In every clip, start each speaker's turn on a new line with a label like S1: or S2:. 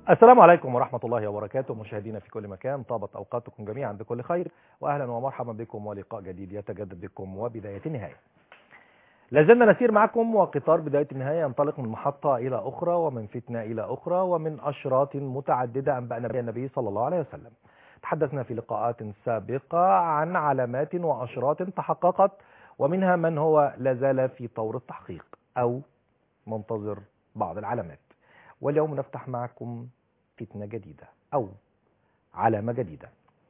S1: السلام عليكم ورحمة الله وبركاته مشاهدينا في كل مكان طابت أوقاتكم جميعا بكل خير وأهلا ومرحبا بكم ولقاء جديد يتجدد بكم وبداية النهاية لازلنا نسير معكم وقطار بداية النهاية ينطلق من محطة إلى أخرى ومن فتنة إلى أخرى ومن أشراط متعددة أنبأنا بها النبي صلى الله عليه وسلم تحدثنا في لقاءات سابقة عن علامات وأشراط تحققت ومنها من هو لازال في طور التحقيق أو منتظر بعض العلامات واليوم نفتح معكم فتنة جديدة أو علامة جديدة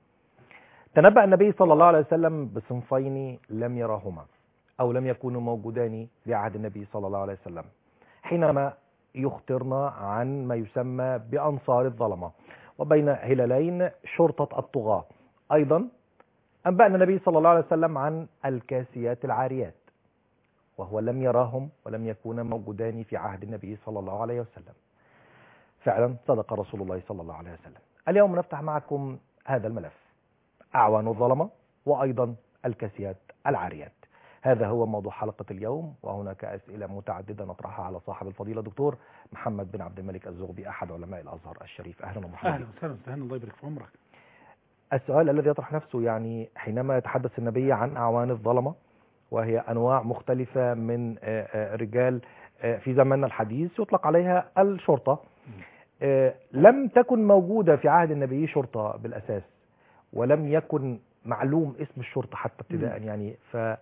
S1: تنبأ النبي صلى الله عليه وسلم بصنفين لم يراهما أو لم يكونوا موجودان بعهد النبي صلى الله عليه وسلم حينما يخطرنا عن ما يسمى بأنصار الظلمة وبين هلالين شرطة الطغاة أيضا أنبأنا النبي صلى الله عليه وسلم عن الكاسيات العاريات وهو لم يراهم ولم يكونا موجودان في عهد النبي صلى الله عليه وسلم فعلا صدق رسول الله صلى الله عليه وسلم اليوم نفتح معكم هذا الملف أعوان الظلمة وأيضا الكاسيات العاريات هذا هو موضوع حلقة اليوم وهناك أسئلة متعددة نطرحها على صاحب الفضيلة دكتور محمد بن عبد الملك الزغبي أحد علماء الأزهر الشريف أهلا ومرحبا
S2: اهلا وسهلا استهان الله يبارك في عمرك
S1: السؤال الذي يطرح نفسه يعني حينما يتحدث النبي عن أعوان الظلمة وهي أنواع مختلفة من آه، آه، رجال آه، في زماننا الحديث يطلق عليها الشرطة آه، لم تكن موجودة في عهد النبي شرطة بالأساس ولم يكن معلوم اسم الشرطة حتى ابتداء يعني ف آه،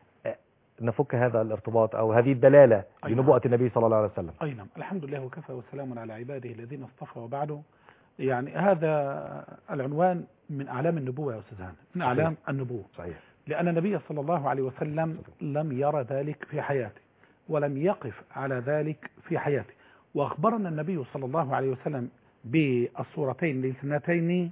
S1: نفك هذا الارتباط أو هذه الدلالة
S2: أي نعم.
S1: لنبوءة النبي صلى الله عليه وسلم
S2: اي نعم الحمد لله وكفى وسلام على عباده الذين اصطفى وبعده يعني هذا العنوان من اعلام النبوه يا استاذ هاني من اعلام النبوه
S1: صحيح
S2: لان النبي صلى الله عليه وسلم لم يرى ذلك في حياته ولم يقف على ذلك في حياته واخبرنا النبي صلى الله عليه وسلم بالصورتين الاثنتين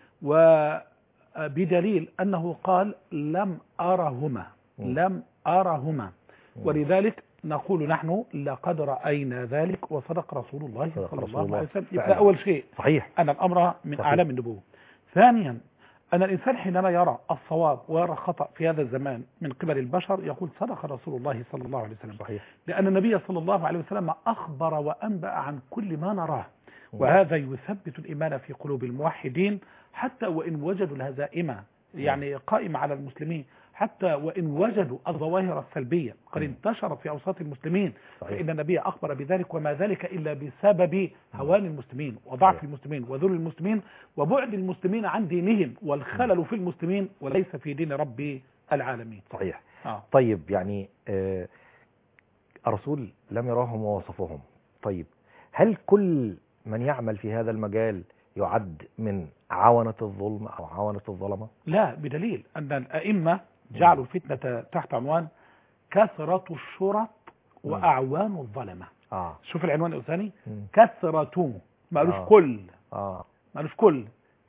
S2: وبدليل انه قال لم ارهما
S1: مم.
S2: لم ارهما
S1: مم.
S2: ولذلك نقول نحن لقد راينا ذلك وصدق رسول الله
S1: صدق
S2: صلى
S1: رسول
S2: الله
S1: الله.
S2: عليه وسلم
S1: فعلا.
S2: يبقى اول شيء
S1: صحيح
S2: أن الأمر من
S1: صحيح.
S2: أعلام النبوة ثانيا أن الإنسان حينما يرى الصواب ويرى الخطأ في هذا الزمان من قبل البشر يقول صدق رسول الله صلى الله عليه وسلم
S1: صحيح
S2: لأن النبي صلى الله عليه وسلم أخبر وأنبأ عن كل ما نراه
S1: مم.
S2: وهذا يثبت الإيمان في قلوب الموحدين حتى وإن وجدوا الهزائم يعني قائمة على المسلمين حتى وإن وجدوا الظواهر السلبية قد
S1: مم.
S2: انتشرت في أوساط المسلمين
S1: صحيح
S2: فإن النبي أخبر بذلك وما ذلك إلا بسبب هوان المسلمين وضعف
S1: صحيح.
S2: المسلمين وذل المسلمين وبعد المسلمين عن دينهم والخلل في المسلمين وليس في دين رب العالمين
S1: صحيح
S2: آه.
S1: طيب يعني آه، الرسول لم يراهم ووصفهم طيب هل كل من يعمل في هذا المجال يعد من عونة الظلم أو عونة الظلمة
S2: لا بدليل أن الأئمة جعلوا الفتنة تحت عنوان كثرة الشرط وأعوان الظلمة
S1: آه
S2: شوف العنوان الثاني
S1: مم.
S2: كثرة ما قالوش
S1: آه.
S2: كل
S1: آه
S2: ما قالوش كل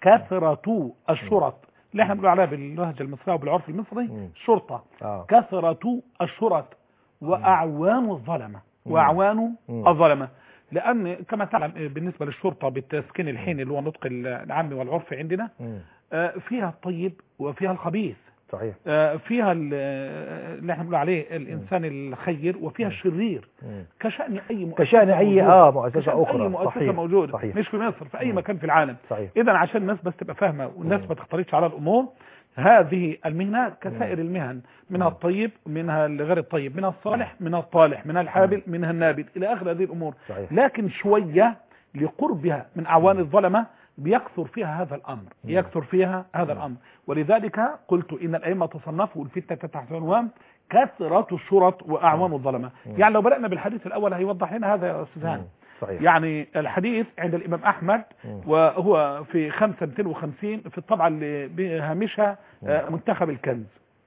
S2: كثرة الشرط اللي احنا بنقول عليها باللهجة المصرية وبالعرف المصري
S1: مم.
S2: شرطة
S1: آه
S2: كثرة الشرط وأعوان الظلمة
S1: مم.
S2: وأعوان
S1: مم.
S2: الظلمة لأن كما تعلم بالنسبة للشرطة بالتسكين الحين اللي هو النطق العامي والعرفي عندنا
S1: مم.
S2: آه، فيها الطيب وفيها الخبيث
S1: صحيح
S2: آه، فيها ال- آه، اللي احنا بنقول عليه الإنسان الخير وفيها
S1: مم.
S2: الشرير
S1: مم.
S2: كشأن أي مؤسسة
S1: كشأن أي
S2: موجودة.
S1: آه مؤسسة
S2: كشأن
S1: أخرى
S2: أي مؤسسة
S1: صحيح
S2: موجودة
S1: صحيح
S2: مش في مصر في أي
S1: مم.
S2: مكان في العالم
S1: صحيح
S2: إذا عشان الناس بس تبقى فاهمة والناس
S1: مم.
S2: ما تختلطش على الأمور هذه المهنة كسائر المهن منها
S1: مم.
S2: الطيب منها الغير الطيب منها الصالح منها الطالح منها الحابل منها النابل إلى آخر هذه الأمور
S1: صحيح
S2: لكن شوية لقربها من أعوان الظلمة بيكثر فيها هذا الأمر
S1: مم.
S2: يكثر فيها هذا
S1: مم.
S2: الأمر ولذلك قلت إن الأئمة تصنفوا الفتنة تحت عنوان كثرة الشرط وأعوان الظلمة
S1: مم.
S2: يعني لو بدأنا بالحديث الأول هيوضح لنا هذا يا أستاذ هاني
S1: مم. صحيح
S2: يعني الحديث عند الإمام أحمد
S1: مم.
S2: وهو في 5250 في الطبعة اللي بهامشها آه،
S1: نعم.
S2: منتخب الكنز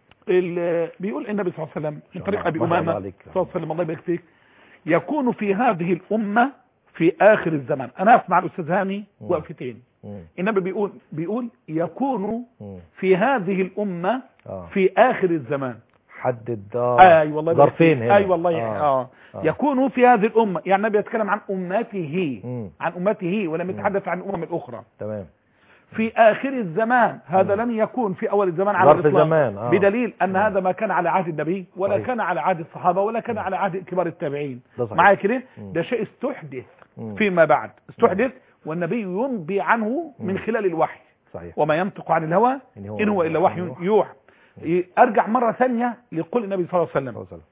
S2: ال- بيقول النبي صلى الله عليه وسلم من
S1: شاء
S2: طريق
S1: الله.
S2: أبي
S1: ما شاء الله
S2: أمامة
S1: عليك.
S2: صلى الله عليه وسلم الله يبارك فيك يكون في هذه الأمة في آخر الزمان أنا أقف مع الأستاذ هاني
S1: مم.
S2: وقفتين
S1: مم.
S2: النبي بيقول بيقول يكون
S1: مم.
S2: في هذه الأمة
S1: آه
S2: في آخر الزمان
S1: حدد آه
S2: اي والله يبارك
S1: ظرفين
S2: فيك.
S1: هنا
S2: اي والله
S1: آه.
S2: اه,
S1: آه.
S2: يكون في هذه الامه يعني النبي يتكلم عن امته
S1: مم.
S2: عن امته ولم
S1: مم.
S2: يتحدث عن الامم الاخرى
S1: تمام
S2: في اخر الزمان هذا
S1: مم.
S2: لن يكون في اول الزمان على
S1: ظرف
S2: الاطلاق
S1: زمان آه.
S2: بدليل ان
S1: مم.
S2: هذا ما كان على عهد النبي ولا
S1: صحيح.
S2: كان على عهد الصحابه ولا كان
S1: مم.
S2: على عهد كبار التابعين
S1: ده صحيح.
S2: معايا كده
S1: مم.
S2: ده شيء استحدث
S1: مم.
S2: فيما بعد استحدث والنبي ينبي عنه من
S1: مم.
S2: خلال الوحي
S1: صحيح
S2: وما ينطق عن الهوى
S1: إن هو,
S2: إن هو إلا وحي
S1: يوحى.
S2: يوحى ي- أرجع مرة ثانية لقول النبي صلى الله عليه
S1: صلى الله
S2: وسلم
S1: عليه وسلم.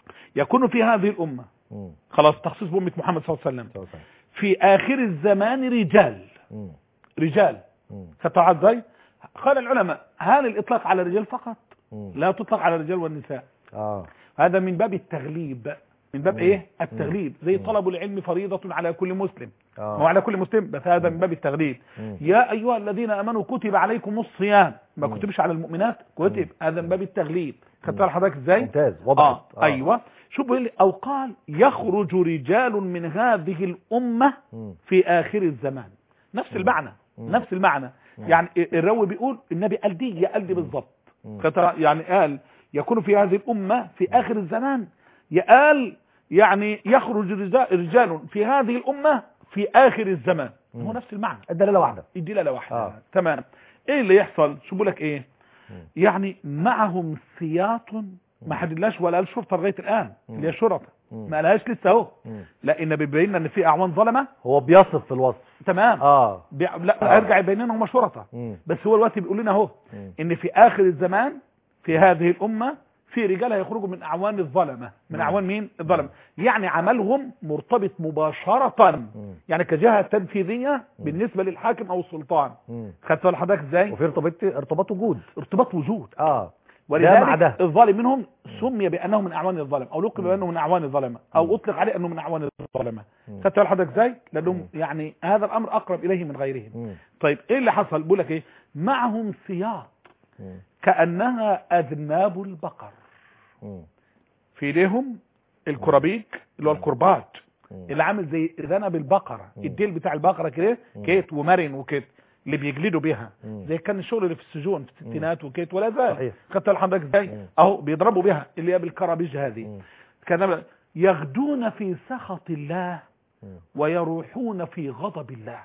S2: يكون في هذه الأمة
S1: مم.
S2: خلاص تخصيص بأمة محمد صلى الله عليه وسلم
S1: صلى الله عليه وسلم.
S2: في آخر الزمان رجال
S1: مم.
S2: رجال
S1: مم.
S2: فتعال ازاي قال العلماء هل الإطلاق على الرجال فقط
S1: مم.
S2: لا تطلق على الرجال والنساء
S1: اه
S2: هذا من باب التغليب من باب
S1: مم.
S2: ايه التغليب زي
S1: مم.
S2: طلب العلم فريضة على كل مسلم
S1: اه
S2: هو على كل مسلم بس هذا من باب التغليب
S1: مم.
S2: يا ايها الذين امنوا كتب عليكم الصيام ما
S1: مم.
S2: كتبش على المؤمنات كتب هذا من باب التغليب خدت بالك حضرتك ازاي
S1: ممتاز
S2: اه
S1: وضحت
S2: ايوه شوف بيقول لي او قال يخرج رجال من هذه الامه
S1: مم.
S2: في اخر الزمان نفس
S1: مم.
S2: المعنى
S1: مم.
S2: نفس المعنى
S1: مم.
S2: يعني الراوي بيقول النبي قال دي يا قال دي بالظبط
S1: مم.
S2: فترى يعني قال يكون في هذه الأمة في آخر الزمان يقال يعني يخرج رجال- رجال في هذه الأمة في آخر الزمان
S1: مم.
S2: هو نفس المعنى
S1: الدلاله واحده
S2: الدلالة واحدة
S1: آه.
S2: تمام ايه اللي يحصل شو بقول لك ايه
S1: مم.
S2: يعني معهم سياط ما حددلاش ولا قال شرطة لغاية الآن
S1: مم.
S2: اللي هي شرطة
S1: مم.
S2: ما قالهاش لسه اهو
S1: مم.
S2: لا ان بيبين لنا ان في اعوان ظلمه
S1: هو بيصف في الوصف
S2: تمام
S1: اه
S2: بي... لا
S1: آه.
S2: ارجع يبين لنا هم شرطه
S1: مم.
S2: بس هو الوقت بيقول لنا اهو
S1: مم.
S2: ان في اخر الزمان في هذه الامه في رجال هيخرجوا من اعوان الظلمه من
S1: مم.
S2: اعوان مين الظلمه يعني عملهم مرتبط مباشره
S1: مم.
S2: يعني كجهه تنفيذيه بالنسبه للحاكم او السلطان
S1: مم.
S2: خدت بالك حضرتك ازاي
S1: وفي ارتباط ارتباط وجود
S2: ارتباط وجود
S1: اه مع
S2: ولذلك
S1: ده.
S2: الظالم منهم سمي بانه من اعوان الظلم او لقب بانه من اعوان الظلمه
S1: مم.
S2: او اطلق عليه انه من اعوان الظلمه
S1: مم.
S2: خدت بالك حضرتك ازاي لانهم
S1: مم.
S2: يعني هذا الامر اقرب اليه من غيرهم
S1: مم.
S2: طيب ايه اللي حصل بقول لك ايه معهم سياط
S1: مم.
S2: كانها اذناب البقر
S1: مم.
S2: في ايديهم الكرابيك اللي هو
S1: مم.
S2: الكرباج
S1: مم.
S2: اللي عامل زي ذنب البقره
S1: مم.
S2: الديل بتاع البقره كده
S1: مم.
S2: كيت ومرن وكده اللي بيجلدوا بيها
S1: مم.
S2: زي كان الشغل اللي في السجون في الستينات وكيت ولا زال
S1: صحيح.
S2: خدت حضرتك ازاي
S1: مم.
S2: اهو بيضربوا بيها اللي هي بالكرابيج هذه
S1: مم.
S2: كان يغدون في سخط الله
S1: مم.
S2: ويروحون في غضب الله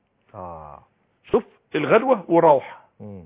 S1: اه
S2: شوف الغدوه وروح
S1: مم.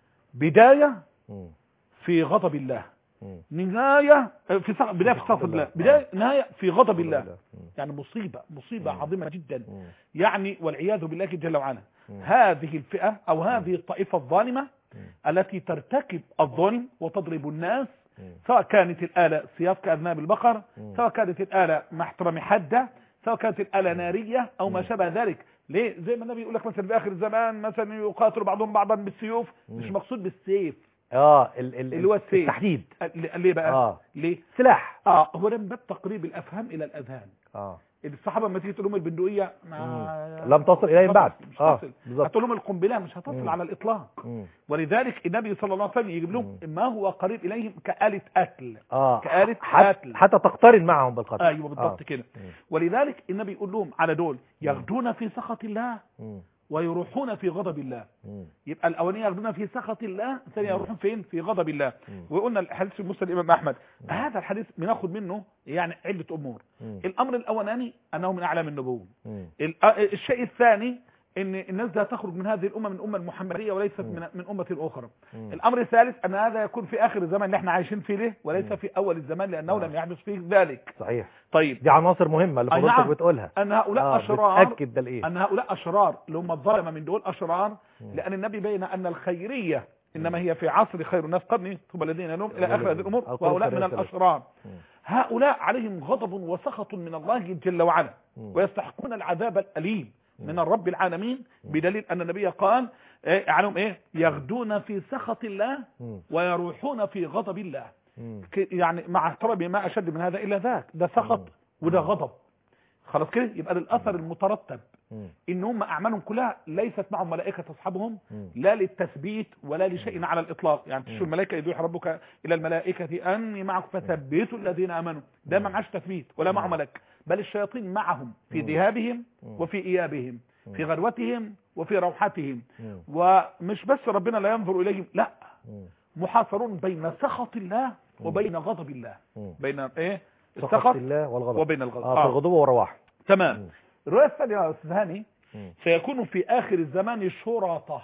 S2: بدايه
S1: مم.
S2: في غضب الله
S1: مم.
S2: نهايه في سخط بدايه في سخط الله بدايه نهايه في غضب الله
S1: مم.
S2: يعني مصيبه مصيبه
S1: مم.
S2: عظيمه جدا
S1: مم.
S2: يعني والعياذ بالله جل وعلا
S1: مم.
S2: هذه الفئه او هذه الطائفه الظالمه
S1: مم.
S2: التي ترتكب الظلم وتضرب الناس
S1: مم.
S2: سواء كانت الآلة سياف كأذناب البقر
S1: مم.
S2: سواء كانت الآلة مع احترام حدة سواء كانت الآلة نارية أو ما
S1: مم.
S2: شابه ذلك ليه زي ما النبي يقول لك مثلا في آخر الزمان مثلا يقاتل بعضهم بعضا بالسيوف مش
S1: مم.
S2: مقصود بالسيف
S1: اه ال ال
S2: اللي هو السيف.
S1: التحديد
S2: ال- ليه بقى
S1: اه
S2: ليه
S1: سلاح
S2: اه هو ده من باب تقريب الأفهام إلى الأذهان
S1: اه
S2: الصحابة لما تيجي تقول لهم البندقية ما
S1: لم تصل اليهم بعد
S2: مش
S1: اه
S2: تصل
S1: بالظبط
S2: هتقول لهم القنبلة مش هتصل
S1: مم.
S2: على الإطلاق
S1: مم.
S2: ولذلك النبي صلى الله عليه وسلم يجيب لهم
S1: مم.
S2: ما هو قريب إليهم كآلة قتل
S1: اه
S2: كآلة
S1: حتى,
S2: قتل.
S1: حتى تقترن معهم بالقتل
S2: ايوه بالضبط
S1: آه.
S2: كده
S1: مم.
S2: ولذلك النبي يقول لهم على دول يغدون في سخط الله
S1: مم.
S2: ويروحون في غضب الله
S1: مم.
S2: يبقى الاولانيه يغدون في سخط الله الثانيه
S1: مم.
S2: يروحون فين في غضب الله
S1: مم.
S2: وقلنا الحديث في مسند الامام احمد هذا الحديث بناخد منه يعني عده امور
S1: مم.
S2: الامر الاولاني انه من اعلام النبوه
S1: مم.
S2: ال- آه، الشيء الثاني ان الناس لا تخرج من هذه الامه من الامه المحمديه وليست
S1: مم.
S2: من من امه اخرى
S1: مم.
S2: الامر الثالث ان هذا يكون في اخر الزمن اللي احنا عايشين فيه ليه وليس
S1: مم.
S2: في اول الزمان لانه
S1: آه.
S2: لم يحدث فيه ذلك
S1: صحيح
S2: طيب
S1: دي عناصر مهمة اللي
S2: أي
S1: فضلتك
S2: نعم.
S1: بتقولها
S2: ان هؤلاء
S1: آه
S2: اشرار
S1: بتأكد ده الايه
S2: ان هؤلاء اشرار اللي هم الظلمه من دول اشرار
S1: مم.
S2: لان النبي بين ان الخيريه انما هي في عصر خير الناس قرني ثم الذين ينوم الى اخر هذه الامور
S1: القرآن
S2: وهؤلاء من
S1: الكريم
S2: الاشرار
S1: مم.
S2: هؤلاء عليهم غضب وسخط من الله جل وعلا
S1: مم.
S2: ويستحقون العذاب الاليم من الرب العالمين
S1: مم.
S2: بدليل ان النبي قال إيه عنهم ايه يغدون في سخط الله
S1: مم.
S2: ويروحون في غضب الله
S1: مم.
S2: ك- يعني مع احترامي ما اشد من هذا الا ذاك ده سخط
S1: مم.
S2: وده غضب خلاص كده يبقى للاثر المترتب
S1: مم.
S2: ان هم اعمالهم كلها ليست معهم ملائكه تصحبهم
S1: مم.
S2: لا للتثبيت ولا لشيء على الاطلاق يعني تشوف
S1: مم.
S2: الملائكه يدوح ربك الى الملائكه اني معكم فثبتوا الذين امنوا ده ما معاش تثبيت ولا معه
S1: مم.
S2: ملك بل الشياطين معهم في
S1: مم.
S2: ذهابهم
S1: مم.
S2: وفي ايابهم في
S1: مم.
S2: غدوتهم وفي روحتهم
S1: مم.
S2: ومش بس ربنا لا ينظر اليهم لا
S1: مم.
S2: محاصرون بين سخط الله وبين غضب الله
S1: مم.
S2: بين ايه
S1: سخط
S2: السخط
S1: الله والغضب
S2: وبين الغضب
S1: اه في
S2: آه.
S1: الغضوب والرواح
S2: تمام
S1: مم.
S2: الروايه الثانيه يا استاذ هاني
S1: مم.
S2: سيكون في اخر الزمان شرطه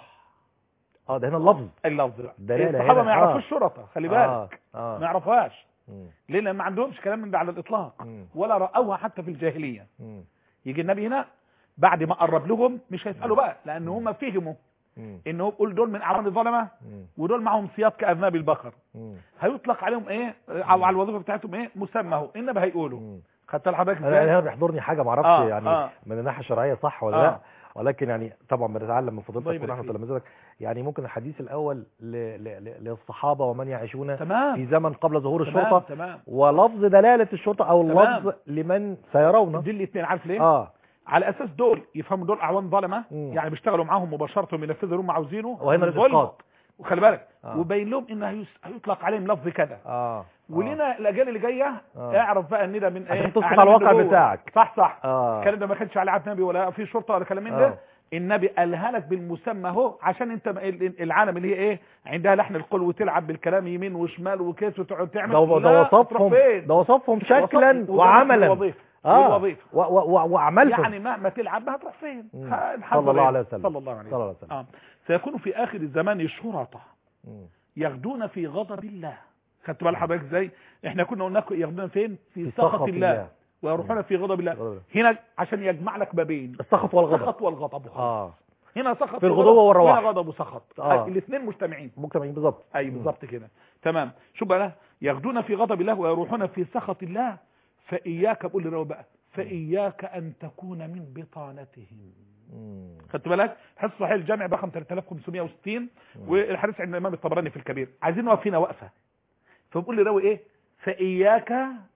S1: اه ده هنا اللفظ
S2: اللفظ بقى.
S1: دلالة
S2: الصحابه
S1: هنا.
S2: ما يعرفوش
S1: آه.
S2: شرطه خلي
S1: آه.
S2: بالك
S1: اه
S2: ما يعرفوهاش
S1: مم.
S2: ليه لان ما عندهمش كلام من ده على الاطلاق
S1: مم.
S2: ولا راوها حتى في الجاهليه
S1: مم.
S2: يجي النبي هنا بعد ما قرب لهم مش هيسالوا بقى لان هم فهموا
S1: مم.
S2: ان هو بيقول دول من اعوان الظلمه
S1: مم.
S2: ودول معهم سياط كاذناب البقر
S1: مم.
S2: هيطلق عليهم ايه او على الوظيفه بتاعتهم ايه مسمى اهو انما هيقولوا
S1: مم.
S2: خدت لحضرتك
S1: انا
S2: ازاي
S1: هنا بيحضرني حاجه ما اعرفش
S2: آه،
S1: يعني
S2: آه.
S1: من الناحيه الشرعيه صح ولا
S2: آه.
S1: لا ولكن يعني طبعا بنتعلم من
S2: الله
S1: فضيلتك
S2: يبارك
S1: ونحن
S2: فيك.
S1: تلامذتك يعني ممكن الحديث الاول ل... ل... ل... للصحابه ومن يعيشون في
S2: تمام
S1: زمن قبل ظهور
S2: تمام
S1: الشرطه
S2: تمام
S1: ولفظ دلاله الشرطه او
S2: تمام.
S1: لفظ لمن سيرون
S2: دي الاثنين عارف ليه
S1: اه
S2: على اساس دول يفهموا دول اعوان ظلمه
S1: مم.
S2: يعني بيشتغلوا معاهم مباشره وينفذوا اللي هم عاوزينه
S1: وهنا
S2: من ظلم.
S1: الاسقاط
S2: وخلي بالك
S1: آه.
S2: وبين لهم ان هيس- هيطلق عليهم لفظ كذا
S1: اه
S2: ولنا الاجيال اللي جايه
S1: آه.
S2: اعرف بقى ان ده من ايه
S1: عشان تسقط
S2: أعلام
S1: على الواقع
S2: النبوة.
S1: بتاعك.
S2: صح صح
S1: اه
S2: الكلام ده ما كانش على عهد نبي ولا في شرطه ولا كلام من
S1: آه.
S2: ده النبي قالها لك بالمسمى اهو عشان انت ال- ال- العالم اللي هي ايه عندها لحن القول وتلعب بالكلام يمين وشمال وكيس وتقعد تعمل
S1: ده ده
S2: لا،
S1: وصفهم
S2: تروح فين؟
S1: ده وصفهم شكلا
S2: وصف-
S1: وعملا
S2: والوظيفه
S1: اه
S2: والوظيفه
S1: و- و- و- وعملهم
S2: يعني مهما تلعب بها تروح فين
S1: مم.
S2: ها- الحمد
S1: صلى الله
S2: لله.
S1: عليه وسلم.
S2: صلى الله عليه
S1: صلى الله
S2: وسلم
S1: عليه وسلم
S2: آه. سيكون في اخر الزمان شرطه
S1: مم.
S2: يغدون في غضب الله خدت بال حضرتك ازاي احنا كنا قلنا لكم يغدون فين في,
S1: في
S2: سخط الله ويروحون في غضب الله
S1: غضب.
S2: هنا عشان يجمع لك ما بين
S1: السخط والغضب
S2: السخط والغضب وخلاص.
S1: اه
S2: هنا سخط
S1: في الغضوب
S2: وغضب،
S1: والرواح.
S2: هنا غضب وسخط
S1: آه.
S2: الاثنين مجتمعين
S1: مجتمعين بالظبط
S2: اي
S1: مم.
S2: بالظبط كده تمام شو بقى يغدون في غضب الله ويروحون في سخط الله فاياك بقول لي بقى فاياك ان تكون من بطانتهم
S1: مم.
S2: خدت بالك حديث صحيح الجامع رقم 3560 والحديث عند الامام الطبراني في الكبير عايزين نقف هنا وقفه فبقول لي راوي ايه فاياك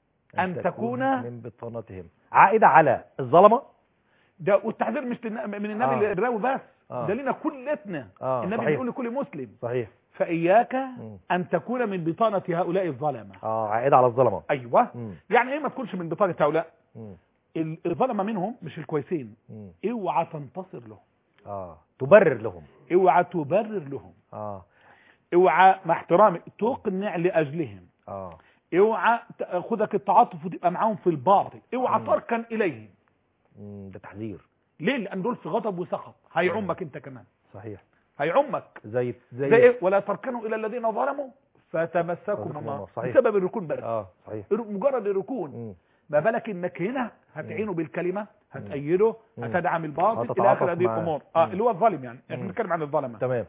S2: ان تكون
S1: من بطانتهم عائده على الظلمه
S2: ده والتحذير مش للن- من النبي
S1: آه.
S2: الراوي بس
S1: آه.
S2: ده لنا كلتنا
S1: آه،
S2: النبي
S1: صحيح.
S2: بيقول لكل مسلم
S1: صحيح
S2: فاياك
S1: مم.
S2: ان تكون من بطانه هؤلاء الظلمه
S1: اه عائده على الظلمه
S2: ايوه
S1: مم.
S2: يعني ايه ما تكونش من بطانه هؤلاء
S1: مم.
S2: ال- الظلمه منهم مش الكويسين
S1: مم.
S2: اوعى تنتصر لهم
S1: اه تبرر لهم
S2: اوعى تبرر لهم
S1: اه
S2: اوعى مع احترامي تقنع لاجلهم
S1: اه
S2: اوعى تاخذك التعاطف وتبقى معاهم في الباطل اوعى
S1: مم.
S2: تركن اليهم
S1: مم. ده تحذير
S2: ليه لان دول في غضب وسخط هيعمك انت كمان
S1: صحيح
S2: هيعمك
S1: زي زي,
S2: زي ايه ولا تركنوا الى الذين ظلموا فتمسكم
S1: تمسكم
S2: النار
S1: النار. صحيح.
S2: بسبب الركون بس
S1: اه صحيح
S2: مجرد الركون
S1: مم.
S2: ما بالك انك هنا هتعينه بالكلمه هتأيده
S1: مم.
S2: هتدعم الباطل الى
S1: هتتعاطف
S2: اخر هذه
S1: معاه.
S2: الامور اه
S1: مم.
S2: اللي هو الظالم يعني احنا
S1: مم.
S2: بنتكلم عن الظلمه
S1: تمام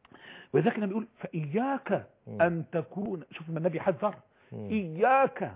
S2: ولذلك النبي بيقول فاياك
S1: مم.
S2: ان تكون شوف ما النبي حذر
S1: مم.
S2: اياك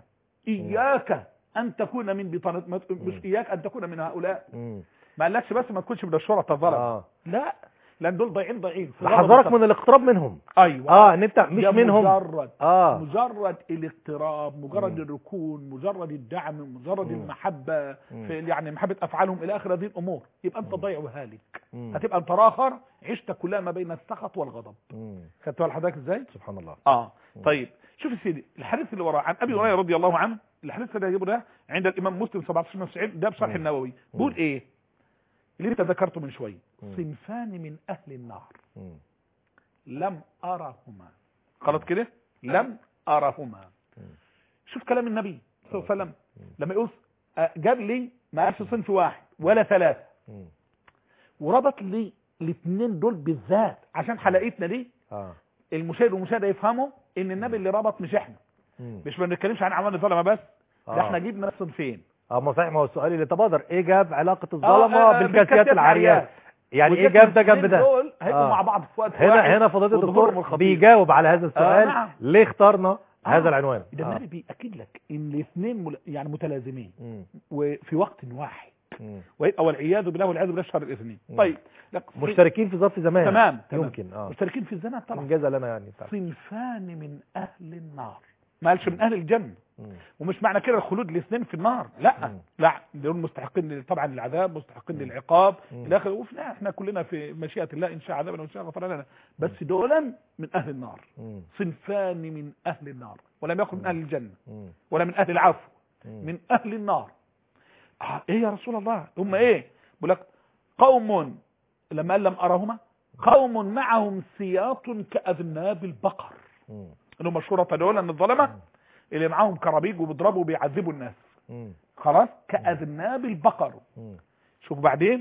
S2: اياك ان تكون من بطانه ما- مش
S1: مم.
S2: اياك ان تكون من هؤلاء
S1: مم.
S2: ما قالكش بس ما تكونش من الشرطه الظلمه
S1: اه
S2: لا لان دول ضايعين ضايعين في غضب
S1: بحذرك
S2: وسخط.
S1: من الاقتراب منهم
S2: ايوه
S1: اه ان انت مش
S2: ده
S1: منهم
S2: مجرد
S1: اه
S2: مجرد الاقتراب مجرد
S1: مم.
S2: الركون مجرد الدعم مجرد
S1: مم.
S2: المحبة
S1: مم.
S2: في يعني محبة أفعالهم إلى آخر هذه الأمور يبقى أنت
S1: مم.
S2: ضيع وهالك
S1: مم.
S2: هتبقى أنت راخر عشت كلها ما بين السخط والغضب
S1: مم.
S2: خدت بال حضرتك إزاي؟
S1: سبحان الله
S2: آه
S1: مم.
S2: طيب شوف يا سيدي الحديث اللي وراه عن أبي هريرة رضي الله عنه الحديث اللي هجيبه ده عند الإمام مسلم 17 90 ده بشرح
S1: مم.
S2: النووي بيقول إيه؟ اللي أنت ذكرته من شوي
S1: مم.
S2: صنفان من أهل النار
S1: مم.
S2: لم أرهما خلاص كده لم أرهما
S1: مم.
S2: شوف كلام النبي صلى الله عليه وسلم
S1: مم.
S2: لما يقول آه، جاب لي ما قالش صنف واحد ولا ثلاثة
S1: مم.
S2: وربط لي الاثنين دول بالذات عشان حلقتنا دي
S1: اه
S2: المشاهد والمشاهدة يفهموا ان النبي اللي ربط مش احنا
S1: مم.
S2: مش ما بنتكلمش عن عوان الظلمه بس ده
S1: آه.
S2: احنا جبنا الصنفين
S1: اه ما صحيح ما هو السؤال اللي تبادر ايه جاب علاقة
S2: آه،
S1: الظلمة
S2: آه،
S1: بالكاسيات العاريات يعني ايه جاب ده جنب ده
S2: دول هيبقوا
S1: آه.
S2: مع بعض في وقت
S1: هنا
S2: واحد
S1: هنا فضيلة
S2: وظهورهم
S1: الدكتور
S2: الخطير.
S1: بيجاوب على هذا السؤال
S2: نعم.
S1: ليه اخترنا هذا
S2: آه.
S1: العنوان
S2: ده
S1: آه.
S2: النبي بيأكد لك ان الاثنين مل... يعني متلازمين
S1: مم.
S2: وفي وقت واحد
S1: مم.
S2: ويبقى والعياذ بالله والعياذ بالله شر الاثنين
S1: مم.
S2: طيب لا،
S1: مشتركين في ظرف زمان
S2: تمام تمام.
S1: يمكن اه
S2: مشتركين في الزمان طبعا
S1: انجاز لنا يعني طبعا.
S2: صنفان من اهل النار ما قالش من اهل الجنه
S1: مم.
S2: ومش معنى كده الخلود الاثنين في النار لا
S1: مم.
S2: لا دول مستحقين طبعا للعذاب مستحقين للعقاب
S1: مم.
S2: الى اخره وفي النهاية احنا كلنا في مشيئه الله ان شاء عذابنا وان شاء غفر لنا بس دولا من اهل النار
S1: مم.
S2: صنفان من اهل النار ولم يقل من اهل الجنه
S1: مم.
S2: ولا من اهل العفو
S1: مم.
S2: من اهل النار آه ايه يا رسول الله هم ايه بيقول لك قوم لما قال لم ارهما قوم معهم سياط كاذناب البقر
S1: مم.
S2: اللي هم الشرطه دول ان الظلمه اللي معاهم كرابيج وبيضربوا وبيعذبوا الناس
S1: مم.
S2: خلاص كاذناب البقر
S1: مم.
S2: شوف بعدين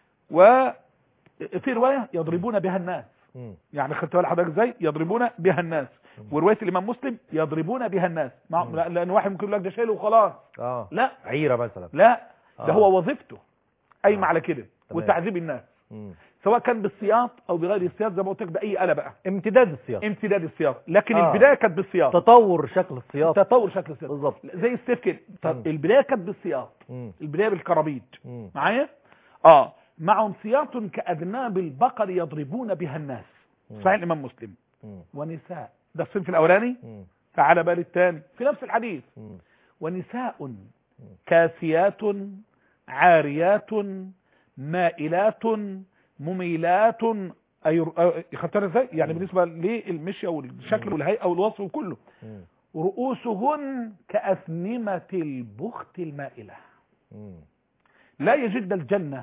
S2: وفي روايه يضربون بها الناس
S1: مم.
S2: يعني خدت بالك حضرتك ازاي يضربون بها الناس وروايه الامام مسلم يضربون بها الناس مع... لان واحد ممكن يقول لك ده شايله وخلاص
S1: اه
S2: لا
S1: عيرة مثلا
S2: لا ده
S1: آه.
S2: هو وظيفته قايمه
S1: آه.
S2: على كده
S1: تمام.
S2: وتعذيب الناس
S1: مم.
S2: سواء كان بالسياط او بغير السياط زي ما قلت لك باي اله بقى
S1: امتداد السياق
S2: امتداد السياط لكن
S1: آه.
S2: البدايه كانت بالسياط
S1: تطور شكل السياق
S2: تطور شكل السياط
S1: بالظبط
S2: زي السيف كده طب
S1: مم.
S2: البدايه كانت بالسياط
S1: مم.
S2: البدايه بالكرابيج
S1: مم.
S2: معايا اه معهم سياط كاذناب البقر يضربون بها الناس
S1: مم.
S2: صحيح الامام مسلم
S1: مم.
S2: ونساء ده الصنف الاولاني
S1: مم.
S2: تعال بقى للثاني في نفس الحديث
S1: مم.
S2: ونساء كاسيات عاريات مائلات مميلات اي خدتها ازاي يعني
S1: مم.
S2: بالنسبه للمشي او الشكل والهيئه والوصف وكله
S1: مم.
S2: رؤوسهن كأثنمة البخت المائلة
S1: مم.
S2: لا يجدن الجنة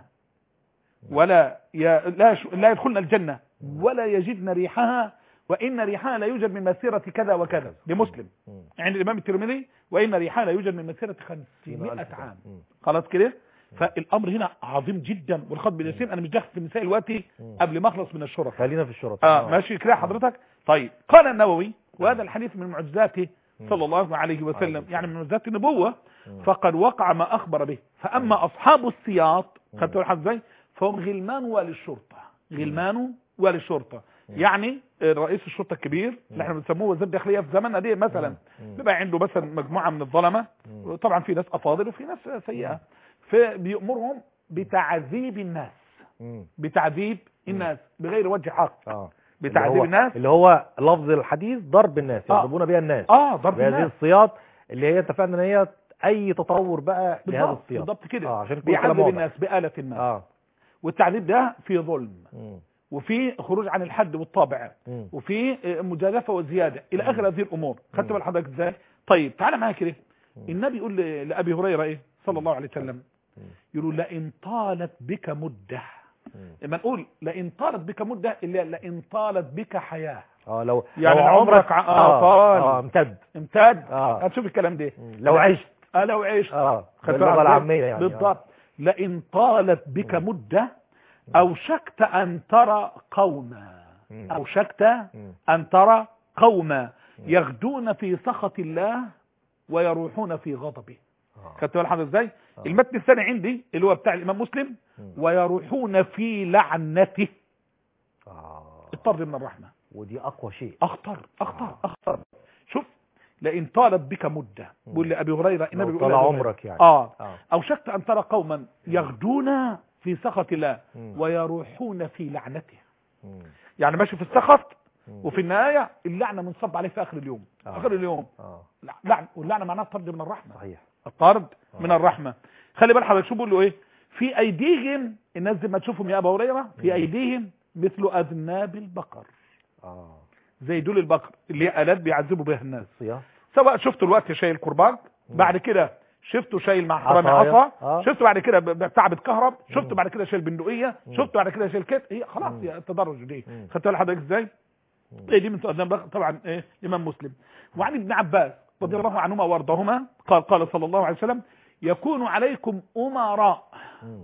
S2: ولا ي... لا, ش... لا يدخلن الجنة ولا يجدن ريحها وإن ريحها لا يوجد من مسيرة كذا وكذا لمسلم
S1: مم.
S2: عند الإمام الترمذي وإن ريحها لا يوجد من مسيرة 500
S1: ألف
S2: عام
S1: مم.
S2: خلاص كده فالأمر هنا عظيم جدا والخطب باليسير أنا مش داخل في النساء الوقتي
S1: مم.
S2: قبل ما أخلص من الشرطة
S1: خلينا في الشرطة
S2: اه ماشي كده حضرتك طيب قال النووي وهذا الحديث من معجزاته
S1: مم.
S2: صلى الله عليه
S1: عليه
S2: وسلم
S1: السلام.
S2: يعني من معجزات النبوة
S1: مم.
S2: فقد وقع ما أخبر به فأما أصحاب السياط
S1: مم.
S2: خدتوا الحد ازاي فهم غلمان وللشرطة غلمان وللشرطة
S1: مم.
S2: يعني رئيس الشرطة الكبير اللي احنا بنسموه وزير الداخلية في زماننا دي مثلا
S1: مم.
S2: بيبقى عنده مثلا مجموعة من الظلمة
S1: مم.
S2: طبعا في ناس أفاضل وفي ناس سيئة فبيأمرهم بتعذيب الناس
S1: مم.
S2: بتعذيب الناس بغير وجه حق
S1: اه
S2: بتعذيب
S1: اللي هو-
S2: الناس
S1: اللي هو لفظ الحديث ضرب الناس
S2: آه.
S1: يضربون بها الناس
S2: اه ضرب
S1: بهذه
S2: الناس
S1: السياط اللي هي اتفقنا ان هي اي تطور بقى لهذا
S2: بالضبط
S1: السياق
S2: بالضبط كده
S1: اه عشان كل كلام
S2: بيعذب
S1: واضح.
S2: الناس بآلة ما
S1: اه
S2: والتعذيب ده في ظلم
S1: مم.
S2: وفي خروج عن الحد والطابع
S1: مم.
S2: وفي آه، مجازفه وزياده الى
S1: مم.
S2: اخر هذه الامور خدت
S1: مم.
S2: بال حضرتك ازاي طيب تعالى معايا كده
S1: مم.
S2: النبي يقول ل- لابي هريره ايه صلى الله عليه وسلم
S1: مم.
S2: يقول لئن طالت بك مده
S1: مم.
S2: لما نقول لئن طالت بك مده الا لئن طالت بك حياه
S1: اه لو
S2: يعني
S1: لو
S2: عمرك ع- آه، طال.
S1: اه امتد
S2: امتاد
S1: اه
S2: هتشوف الكلام ده
S1: مم. لو عشت
S2: اه لو عشت
S1: اه
S2: خدت
S1: باللغه
S2: بالك؟
S1: العاميه يعني
S2: بالضبط لئن طالت بك مده اوشكت ان ترى قوما
S1: مم.
S2: اوشكت
S1: مم.
S2: أن ترى قوما يغدون في سخط الله ويروحون في غضبه
S1: آه.
S2: خدت بالك حضرتك ازاي
S1: آه.
S2: المتن الثاني عندي اللي هو بتاع الامام مسلم
S1: مم.
S2: ويروحون في لعنته
S1: آه.
S2: الطرد من الرحمه
S1: ودي اقوى شيء
S2: اخطر اخطر
S1: آه.
S2: اخطر شوف لئن طالت بك مده بيقول لابي هريره النبي
S1: لو
S2: بيقول
S1: طال
S2: لأبي هريرة.
S1: عمرك يعني
S2: اه
S1: اه
S2: اوشكت ان ترى قوما يغدون في سخط الله
S1: مم.
S2: ويروحون في لعنته
S1: مم.
S2: يعني ماشي في السخط
S1: مم.
S2: وفي النهايه اللعنه منصب عليه في اخر اليوم
S1: آه.
S2: اخر اليوم
S1: اه
S2: لعن واللعنه معناها الطرد من الرحمه
S1: صحيح
S2: الطرد
S1: آه.
S2: من الرحمه خلي بالك حضرتك شو بيقول له ايه في ايديهم الناس دي ما تشوفهم يا ابا هريره في
S1: مم.
S2: ايديهم مثل اذناب البقر
S1: اه
S2: زي دول البقر اللي هي الات بيعذبوا بها الناس
S1: صياح
S2: سواء شفتوا الوقت شايل كرباج
S1: مم.
S2: بعد كده شفتوا شايل مع حرامي
S1: عصاية.
S2: عصا
S1: آه.
S2: شفتوا بعد كده ب- بتاع بتكهرب شفتوا
S1: مم.
S2: بعد كده شايل بندقيه
S1: مم.
S2: شفتوا بعد كده شايل كت هي خلاص
S1: مم.
S2: هي التدرج دي
S1: مم.
S2: خدت بالك حضرتك ازاي
S1: مم.
S2: ايه دي من تقدم بقى طبعا ايه امام مسلم وعن ابن عباس رضي الله عنهما وارضاهما قال قال صلى الله عليه وسلم يكون عليكم امراء
S1: مم.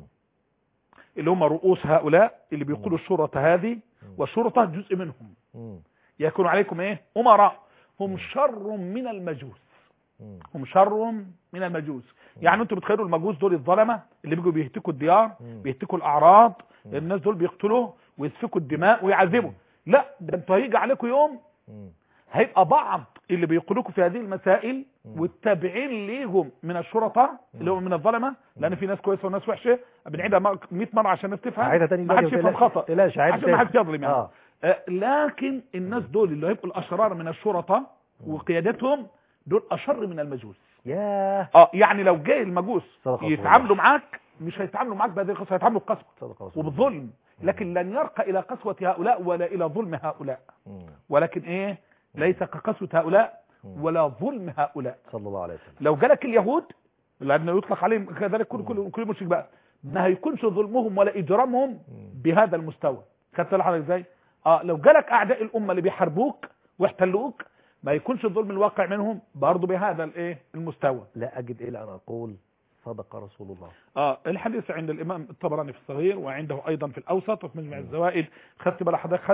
S2: اللي هم رؤوس هؤلاء اللي بيقولوا الشرطه هذه
S1: مم.
S2: والشرطه جزء منهم
S1: مم.
S2: يكون عليكم ايه امراء هم شر من المجوس
S1: مم.
S2: هم شر من المجوس يعني انتوا بتخيلوا المجوس دول الظلمه اللي بيجوا بيهتكوا الديار
S1: مم.
S2: بيهتكوا الاعراض
S1: مم.
S2: الناس دول بيقتلوا ويسفكوا الدماء ويعذبوا لا ده انتوا هيجي عليكم يوم
S1: مم.
S2: هيبقى بعض اللي بيقولوكوا في هذه المسائل
S1: مم.
S2: والتابعين ليهم من الشرطة اللي هم من الظلمة لان في ناس كويسه وناس وحشه بنعيدها 100 مرة عشان الناس تفهم
S1: عيدها تاني
S2: ما حدش يفهم خطأ
S1: تلاش عيدها
S2: عشان ما حدش يظلم يعني
S1: اه
S2: آه، لكن الناس دول اللي هيبقوا الاشرار من الشرطة وقيادتهم دول اشر من المجوس
S1: ياه
S2: اه يعني لو جاي المجوس
S1: صدق رسول
S2: يتعاملوا
S1: الله.
S2: معاك مش هيتعاملوا معاك بهذه القسوه هيتعاملوا بقسوه
S1: صدق رسول الله.
S2: وبظلم لكن لن يرقى الى قسوه هؤلاء ولا الى ظلم هؤلاء
S1: مم.
S2: ولكن ايه ليس كقسوه هؤلاء
S1: مم.
S2: ولا ظلم هؤلاء
S1: صلى الله عليه وسلم
S2: لو جالك اليهود لانه يطلق عليهم كذلك كل كل كل مشرك بقى ما هيكونش ظلمهم ولا اجرامهم
S1: مم.
S2: بهذا المستوى خدت بالك حضرتك ازاي اه لو جالك اعداء الامه اللي بيحاربوك واحتلوك ما يكونش الظلم الواقع منهم برضه بهذا الايه المستوى
S1: لا اجد الا ان اقول صدق رسول الله
S2: اه الحديث عند الامام الطبراني في الصغير وعنده ايضا في الاوسط وفي مجمع الزوائد خدت بالك حضرتك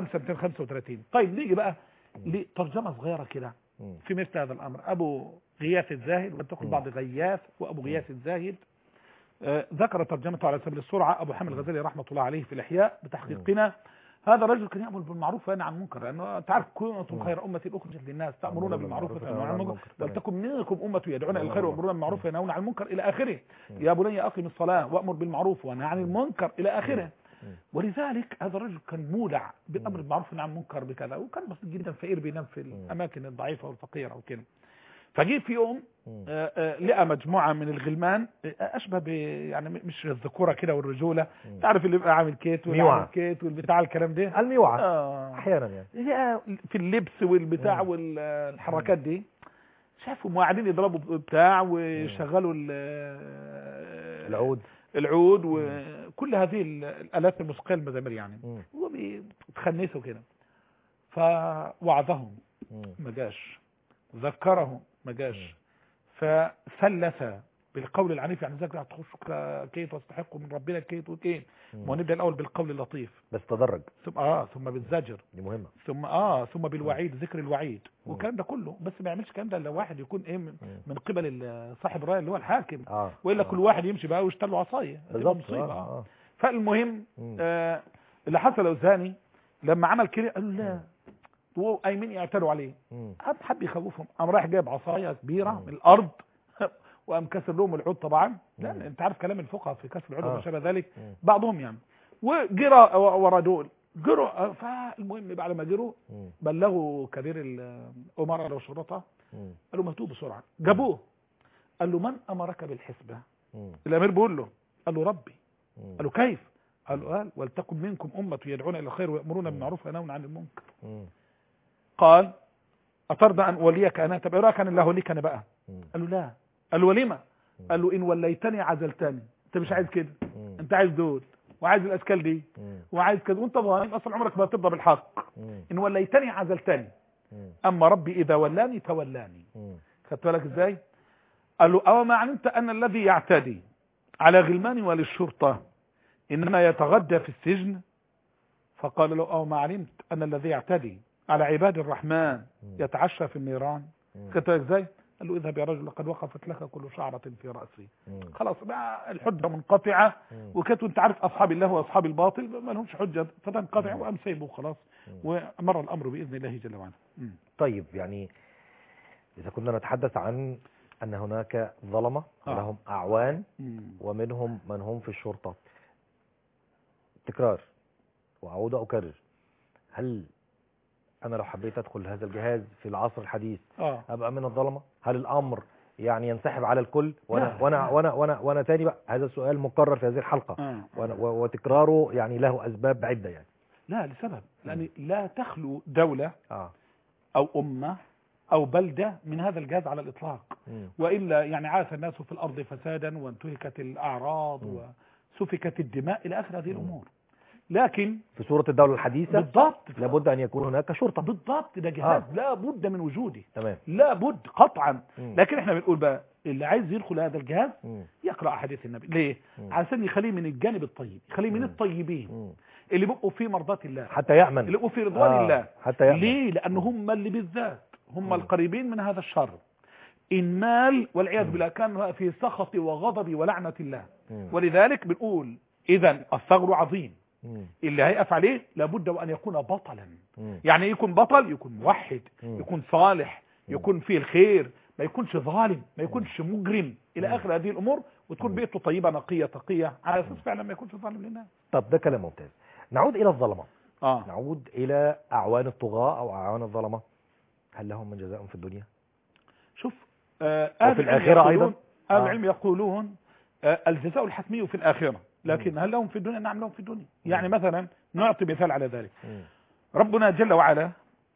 S2: 535 طيب نيجي بقى لترجمه صغيره كده
S1: مم.
S2: في مثل هذا الامر ابو غياث الزاهد وتقول
S1: مم.
S2: بعض غياث وابو غياث الزاهد آه، ذكر ترجمته على سبيل السرعة أبو حامد الغزالي رحمة الله عليه في الإحياء بتحقيقنا هذا الرجل كان يأمر بالمعروف وينهى عن المنكر لأنه تعرف كنتم
S1: مم.
S2: خير أمة أخرجت للناس تأمرون
S1: تأمرون
S2: بالمعروف
S1: بالمعروف
S2: وتنهون عن المنكر
S1: تمام.
S2: ولتكن منكم أمة يدعون إلى الخير ويأمرون بالمعروف وينهون عن المنكر إلى آخره
S1: مم.
S2: يا بني أقم الصلاة وأمر بالمعروف وانهى عن المنكر إلى آخره
S1: مم.
S2: ولذلك هذا الرجل كان مولع بالأمر
S1: مم.
S2: بالمعروف والنهي عن المنكر بكذا وكان بسيط جدا فقير بينام في
S1: مم.
S2: الأماكن الضعيفة والفقيرة وكده فجي في يوم
S1: مم.
S2: آه، آه، لقى مجموعة من الغلمان آه، أشبه ب يعني م- مش الذكورة كده والرجولة
S1: مم.
S2: تعرف اللي بيبقى عامل كيت واللي
S1: ميوعة.
S2: عامل كيت والبتاع الكلام ده
S1: الميوعة
S2: آه.
S1: احيانا يعني
S2: هي في اللبس والبتاع
S1: مم.
S2: والحركات دي شافهم قاعدين يضربوا بتاع ويشغلوا ال-
S1: العود
S2: العود وكل هذه ال- الآلات الموسيقية المزامير يعني
S1: مم.
S2: هو بيتخنسوا كده فوعظهم
S1: مم.
S2: ما جاش ذكرهم ما جاش فثلث بالقول العنيف يعني ذاك هتخشوا ك- كيف واستحقوا من ربنا كيف وكيف
S1: مم.
S2: ونبدا الاول بالقول اللطيف
S1: بس تدرج
S2: ثم اه ثم بالزجر
S1: دي مهمة
S2: ثم اه ثم بالوعيد ذكر الوعيد
S1: مم.
S2: والكلام ده كله بس ما يعملش الكلام ده الا واحد يكون ايه من,
S1: مم.
S2: من قبل ال- صاحب الرايه اللي هو الحاكم
S1: اه
S2: والا
S1: آه.
S2: كل واحد يمشي بقى ويشتغل له عصايه هتبقى
S1: بالظبط
S2: مصيبه
S1: آه.
S2: آه.
S1: آه.
S2: فالمهم
S1: مم.
S2: آه اللي حصل لوزاني لما عمل كده قالوا لا وقايمين يعتروا عليه
S1: مم.
S2: حب حب يخوفهم قام رايح جايب عصايه كبيره
S1: مم.
S2: من الارض وقام كسر لهم العود طبعا لا
S1: مم.
S2: انت عارف كلام الفقهاء في كسر العود
S1: آه.
S2: وما شابه ذلك
S1: مم.
S2: بعضهم يعني وجرى ورا دول جروا فالمهم بعد ما جروا
S1: مم.
S2: بلغوا كبير الامراء والشرطه
S1: مم.
S2: قالوا ماتوه بسرعه جابوه قال له من امرك بالحسبه
S1: مم.
S2: الامير بيقول له قال له ربي
S1: مم.
S2: قال له كيف قال له قال ولتكن منكم امه يدعون الى الخير ويامرون بالمعروف وينهون عن المنكر
S1: مم.
S2: قال أترضى أن أوليك أنا طب إيه رأيك أن الله أوليك أنا بقى
S1: مم.
S2: قال له لا قال له ولما قال له إن وليتني عزلتني أنت مش عايز كده
S1: مم.
S2: أنت عايز دول وعايز الأشكال دي
S1: مم.
S2: وعايز كده وأنت ظالم أصلا عمرك ما ترضى بالحق
S1: مم.
S2: إن وليتني عزلتني
S1: مم.
S2: أما ربي إذا ولاني تولاني
S1: مم.
S2: خدت بالك إزاي قال له أو ما علمت أن الذي يعتدي على غلمان وللشرطة إنما يتغدى في السجن فقال له أو ما علمت أن الذي يعتدي على عباد الرحمن يتعشى في النيران
S1: مم.
S2: خدت بالك ازاي قال له اذهب يا رجل لقد وقفت لك كل شعرة في رأسي
S1: مم.
S2: خلاص بقى الحجة منقطعة
S1: مم.
S2: وكانت انت عارف اصحاب الله واصحاب الباطل ما لهمش حجة فتنقطع
S1: مم.
S2: وقام سايبه خلاص
S1: مم.
S2: ومر الامر باذن الله جل وعلا مم.
S1: طيب يعني إذا كنا نتحدث عن أن هناك ظلمة
S2: آه.
S1: لهم أعوان
S2: مم.
S1: ومنهم من هم في الشرطة تكرار وأعود أكرر هل أنا لو حبيت أدخل هذا الجهاز في العصر الحديث
S2: اه
S1: أبقى من الظلمة هل الأمر يعني ينسحب على الكل وانا
S2: لا.
S1: وانا وانا وانا وانا تاني بقى هذا السؤال مكرر في هذه الحلقه
S2: آه.
S1: وأنا- و- وتكراره يعني له اسباب عده يعني
S2: لا لسبب لان لا تخلو دولة
S1: اه
S2: او امة او بلدة من هذا الجهاز على الاطلاق
S1: مم.
S2: والا يعني عاش الناس في الارض فسادا وانتهكت الاعراض
S1: مم.
S2: وسفكت الدماء الى اخر هذه الامور لكن
S1: في صوره الدوله الحديثه
S2: بالضبط
S1: لابد ان يكون هناك شرطه
S2: بالضبط ده جهاز
S1: آه.
S2: لا بد من وجوده
S1: تمام
S2: لا بد قطعا
S1: مم.
S2: لكن احنا بنقول بقى اللي عايز يدخل هذا الجهاز
S1: مم.
S2: يقرا احاديث النبي ليه
S1: مم.
S2: عشان يخليه من الجانب الطيب يخليه من
S1: مم.
S2: الطيبين
S1: مم.
S2: اللي بيبقوا في مرضات الله
S1: حتى يامن
S2: اللي بيبقوا في رضوان
S1: آه،
S2: الله
S1: حتى يامن
S2: ليه لان هم اللي بالذات هم
S1: مم.
S2: القريبين من هذا الشر ان مال والعياذ
S1: مم.
S2: بالله كان في سخط وغضب ولعنه الله
S1: مم.
S2: ولذلك بنقول اذا الثغر عظيم
S1: مم.
S2: اللي هيقف عليه لابد وان يكون بطلا
S1: مم.
S2: يعني إيه يكون بطل يكون موحد
S1: مم.
S2: يكون صالح
S1: مم.
S2: يكون فيه الخير ما يكونش ظالم ما يكونش مجرم الى
S1: مم.
S2: اخر هذه الامور وتكون
S1: مم.
S2: بيئته طيبه نقيه تقيه على اساس فعلا ما يكونش ظالم للناس
S1: طب ده كلام ممتاز نعود الى الظلمه
S2: اه
S1: نعود الى اعوان الطغاه او اعوان الظلمه هل لهم من جزاء في الدنيا
S2: شوف آه
S1: وفي
S2: أهل العلم
S1: الآخرة
S2: يقولون-
S1: أيضا؟
S2: اهل
S1: آه.
S2: العلم يقولون آه الجزاء الحتمي في الاخره لكن هل لهم في الدنيا نعم لهم في الدنيا يعني
S1: مم.
S2: مثلا نعطي مثال على ذلك
S1: مم.
S2: ربنا جل وعلا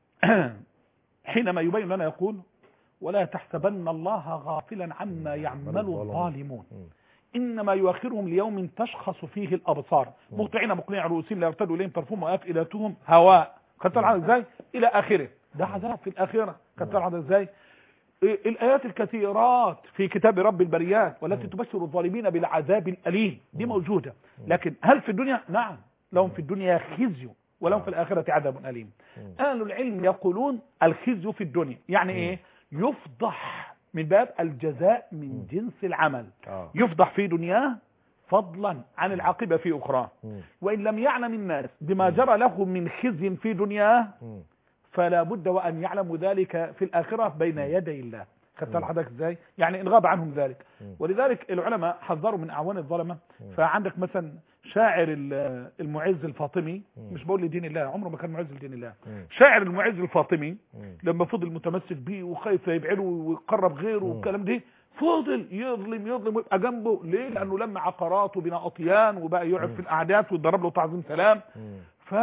S2: حينما يبين لنا يقول ولا تحسبن الله غافلا عما يعمل الظالمون
S1: مم.
S2: انما يؤخرهم ليوم تشخص فيه الابصار
S1: مم.
S2: مهطعين مقنعي رؤوسهم لا يرتدوا اليهم طرفهم وافئدتهم هواء خدت العدد ازاي الى اخره ده عذاب في الاخره خدت العدد ازاي إيه الآيات الكثيرات في كتاب رب البريات والتي
S1: مم.
S2: تبشر الظالمين بالعذاب الأليم دي
S1: مم.
S2: موجودة
S1: مم.
S2: لكن هل في الدنيا نعم لهم في الدنيا خزي ولهم
S1: آه.
S2: في الآخرة عذاب أليم
S1: مم.
S2: أهل العلم يقولون الخزي في الدنيا يعني
S1: مم.
S2: إيه يفضح من باب الجزاء من
S1: مم.
S2: جنس العمل
S1: اه
S2: يفضح في دنياه فضلا عن العاقبة في أخرى
S1: مم.
S2: وإن لم يعلم الناس بما جرى له من خزي في دنياه
S1: مم.
S2: فلا بد وأن يعلموا ذلك في الآخرة بين يدي الله خدت
S1: مم.
S2: حضرتك ازاي يعني ان غاب عنهم ذلك
S1: مم.
S2: ولذلك العلماء حذروا من اعوان الظلمه
S1: مم.
S2: فعندك مثلا شاعر ال- المعز الفاطمي
S1: مم.
S2: مش بقول لدين الله عمره ما كان معز لدين الله
S1: مم.
S2: شاعر المعز الفاطمي
S1: مم.
S2: لما فضل متمسك بيه وخايف يبعده ويقرب غيره
S1: مم.
S2: والكلام ده فضل يظلم يظلم ويبقى جنبه ليه لانه لما عقارات وبناء اطيان وبقى يقعد
S1: مم.
S2: في القعدات ويضرب له تعظيم سلام
S1: مم.
S2: ف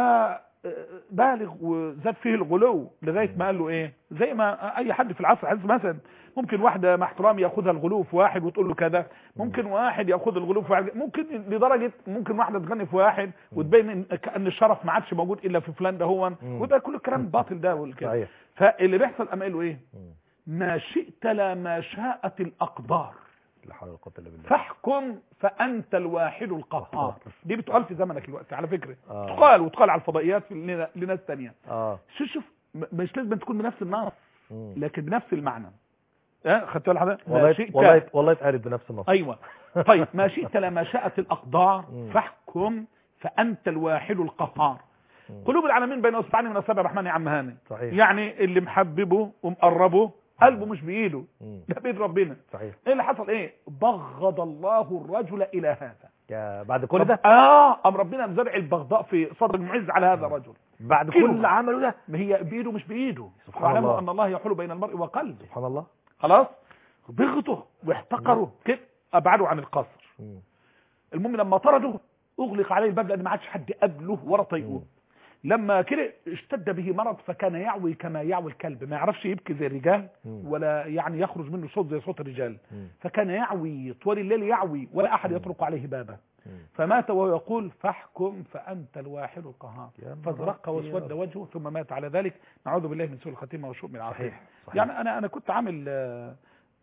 S2: بالغ وزاد فيه الغلو لغايه ما قال له ايه زي ما اي حد في العصر الحديث مثلا ممكن واحده مع احترامي ياخذها الغلو في واحد وتقول له كذا ممكن واحد ياخذ الغلو في واحد ممكن لدرجه ممكن واحده تغني في واحد وتبين إن- كان الشرف ما عادش موجود الا في فلان ده هو
S1: مم.
S2: وده كل الكلام باطل ده والكلام
S1: صحيح
S2: فاللي بيحصل اما قال له ايه
S1: مم.
S2: ما شئت لا ما شاءت الاقدار
S1: لا حول ولا قوه الا بالله
S2: فاحكم فانت الواحد القهار دي بتقال في زمنك الوقت على فكره
S1: آه.
S2: تقال وتقال على الفضائيات في لنا- لناس تانية
S1: اه
S2: شوف شوف م- مش لازم تكون بنفس النص
S1: مم.
S2: لكن بنفس المعنى ها خدت بالك حضرتك ما
S1: والله
S2: شئت
S1: والله والله اتقالت بنفس النص
S2: ايوه طيب ما شئت لما شاءت الاقدار
S1: مم.
S2: فاحكم فانت الواحد القهار
S1: مم.
S2: قلوب العالمين بين اصبعين من اصابع الرحمن يا عم هاني
S1: صحيح
S2: يعني اللي محببه ومقربه قلبه مش بايده
S1: مم.
S2: ده بايد ربنا
S1: صحيح
S2: ايه اللي حصل ايه بغض الله الرجل الى هذا
S1: يا بعد كل ده
S2: اه ام ربنا مزرع البغضاء في صدر المعز على هذا الرجل
S1: بعد
S2: كيلو.
S1: كل اللي عمله ده
S2: ما هي بايده مش بايده
S1: سبحان
S2: واعلموا
S1: الله.
S2: ان الله يحول بين المرء وقلبه
S1: سبحان الله
S2: خلاص بغضه واحتقره كده ابعده عن القصر
S1: مم.
S2: المهم لما طرده اغلق عليه الباب لان ما عادش حد قبله ولا طيقه
S1: مم.
S2: لما كده اشتد به مرض فكان يعوي كما يعوي الكلب ما يعرفش يبكي زي الرجال
S1: مم.
S2: ولا يعني يخرج منه صوت زي صوت الرجال
S1: مم.
S2: فكان يعوي طول الليل يعوي ولا احد يطرق عليه بابه
S1: مم.
S2: فمات وهو يقول فاحكم فانت الواحد القهار
S1: يا
S2: فازرق
S1: نهار
S2: واسود
S1: أبيض.
S2: وجهه ثم مات على ذلك نعوذ بالله من سوء الخاتمه وسوء من العاقبه
S1: صحيح صحيح
S2: يعني انا انا كنت عامل آه،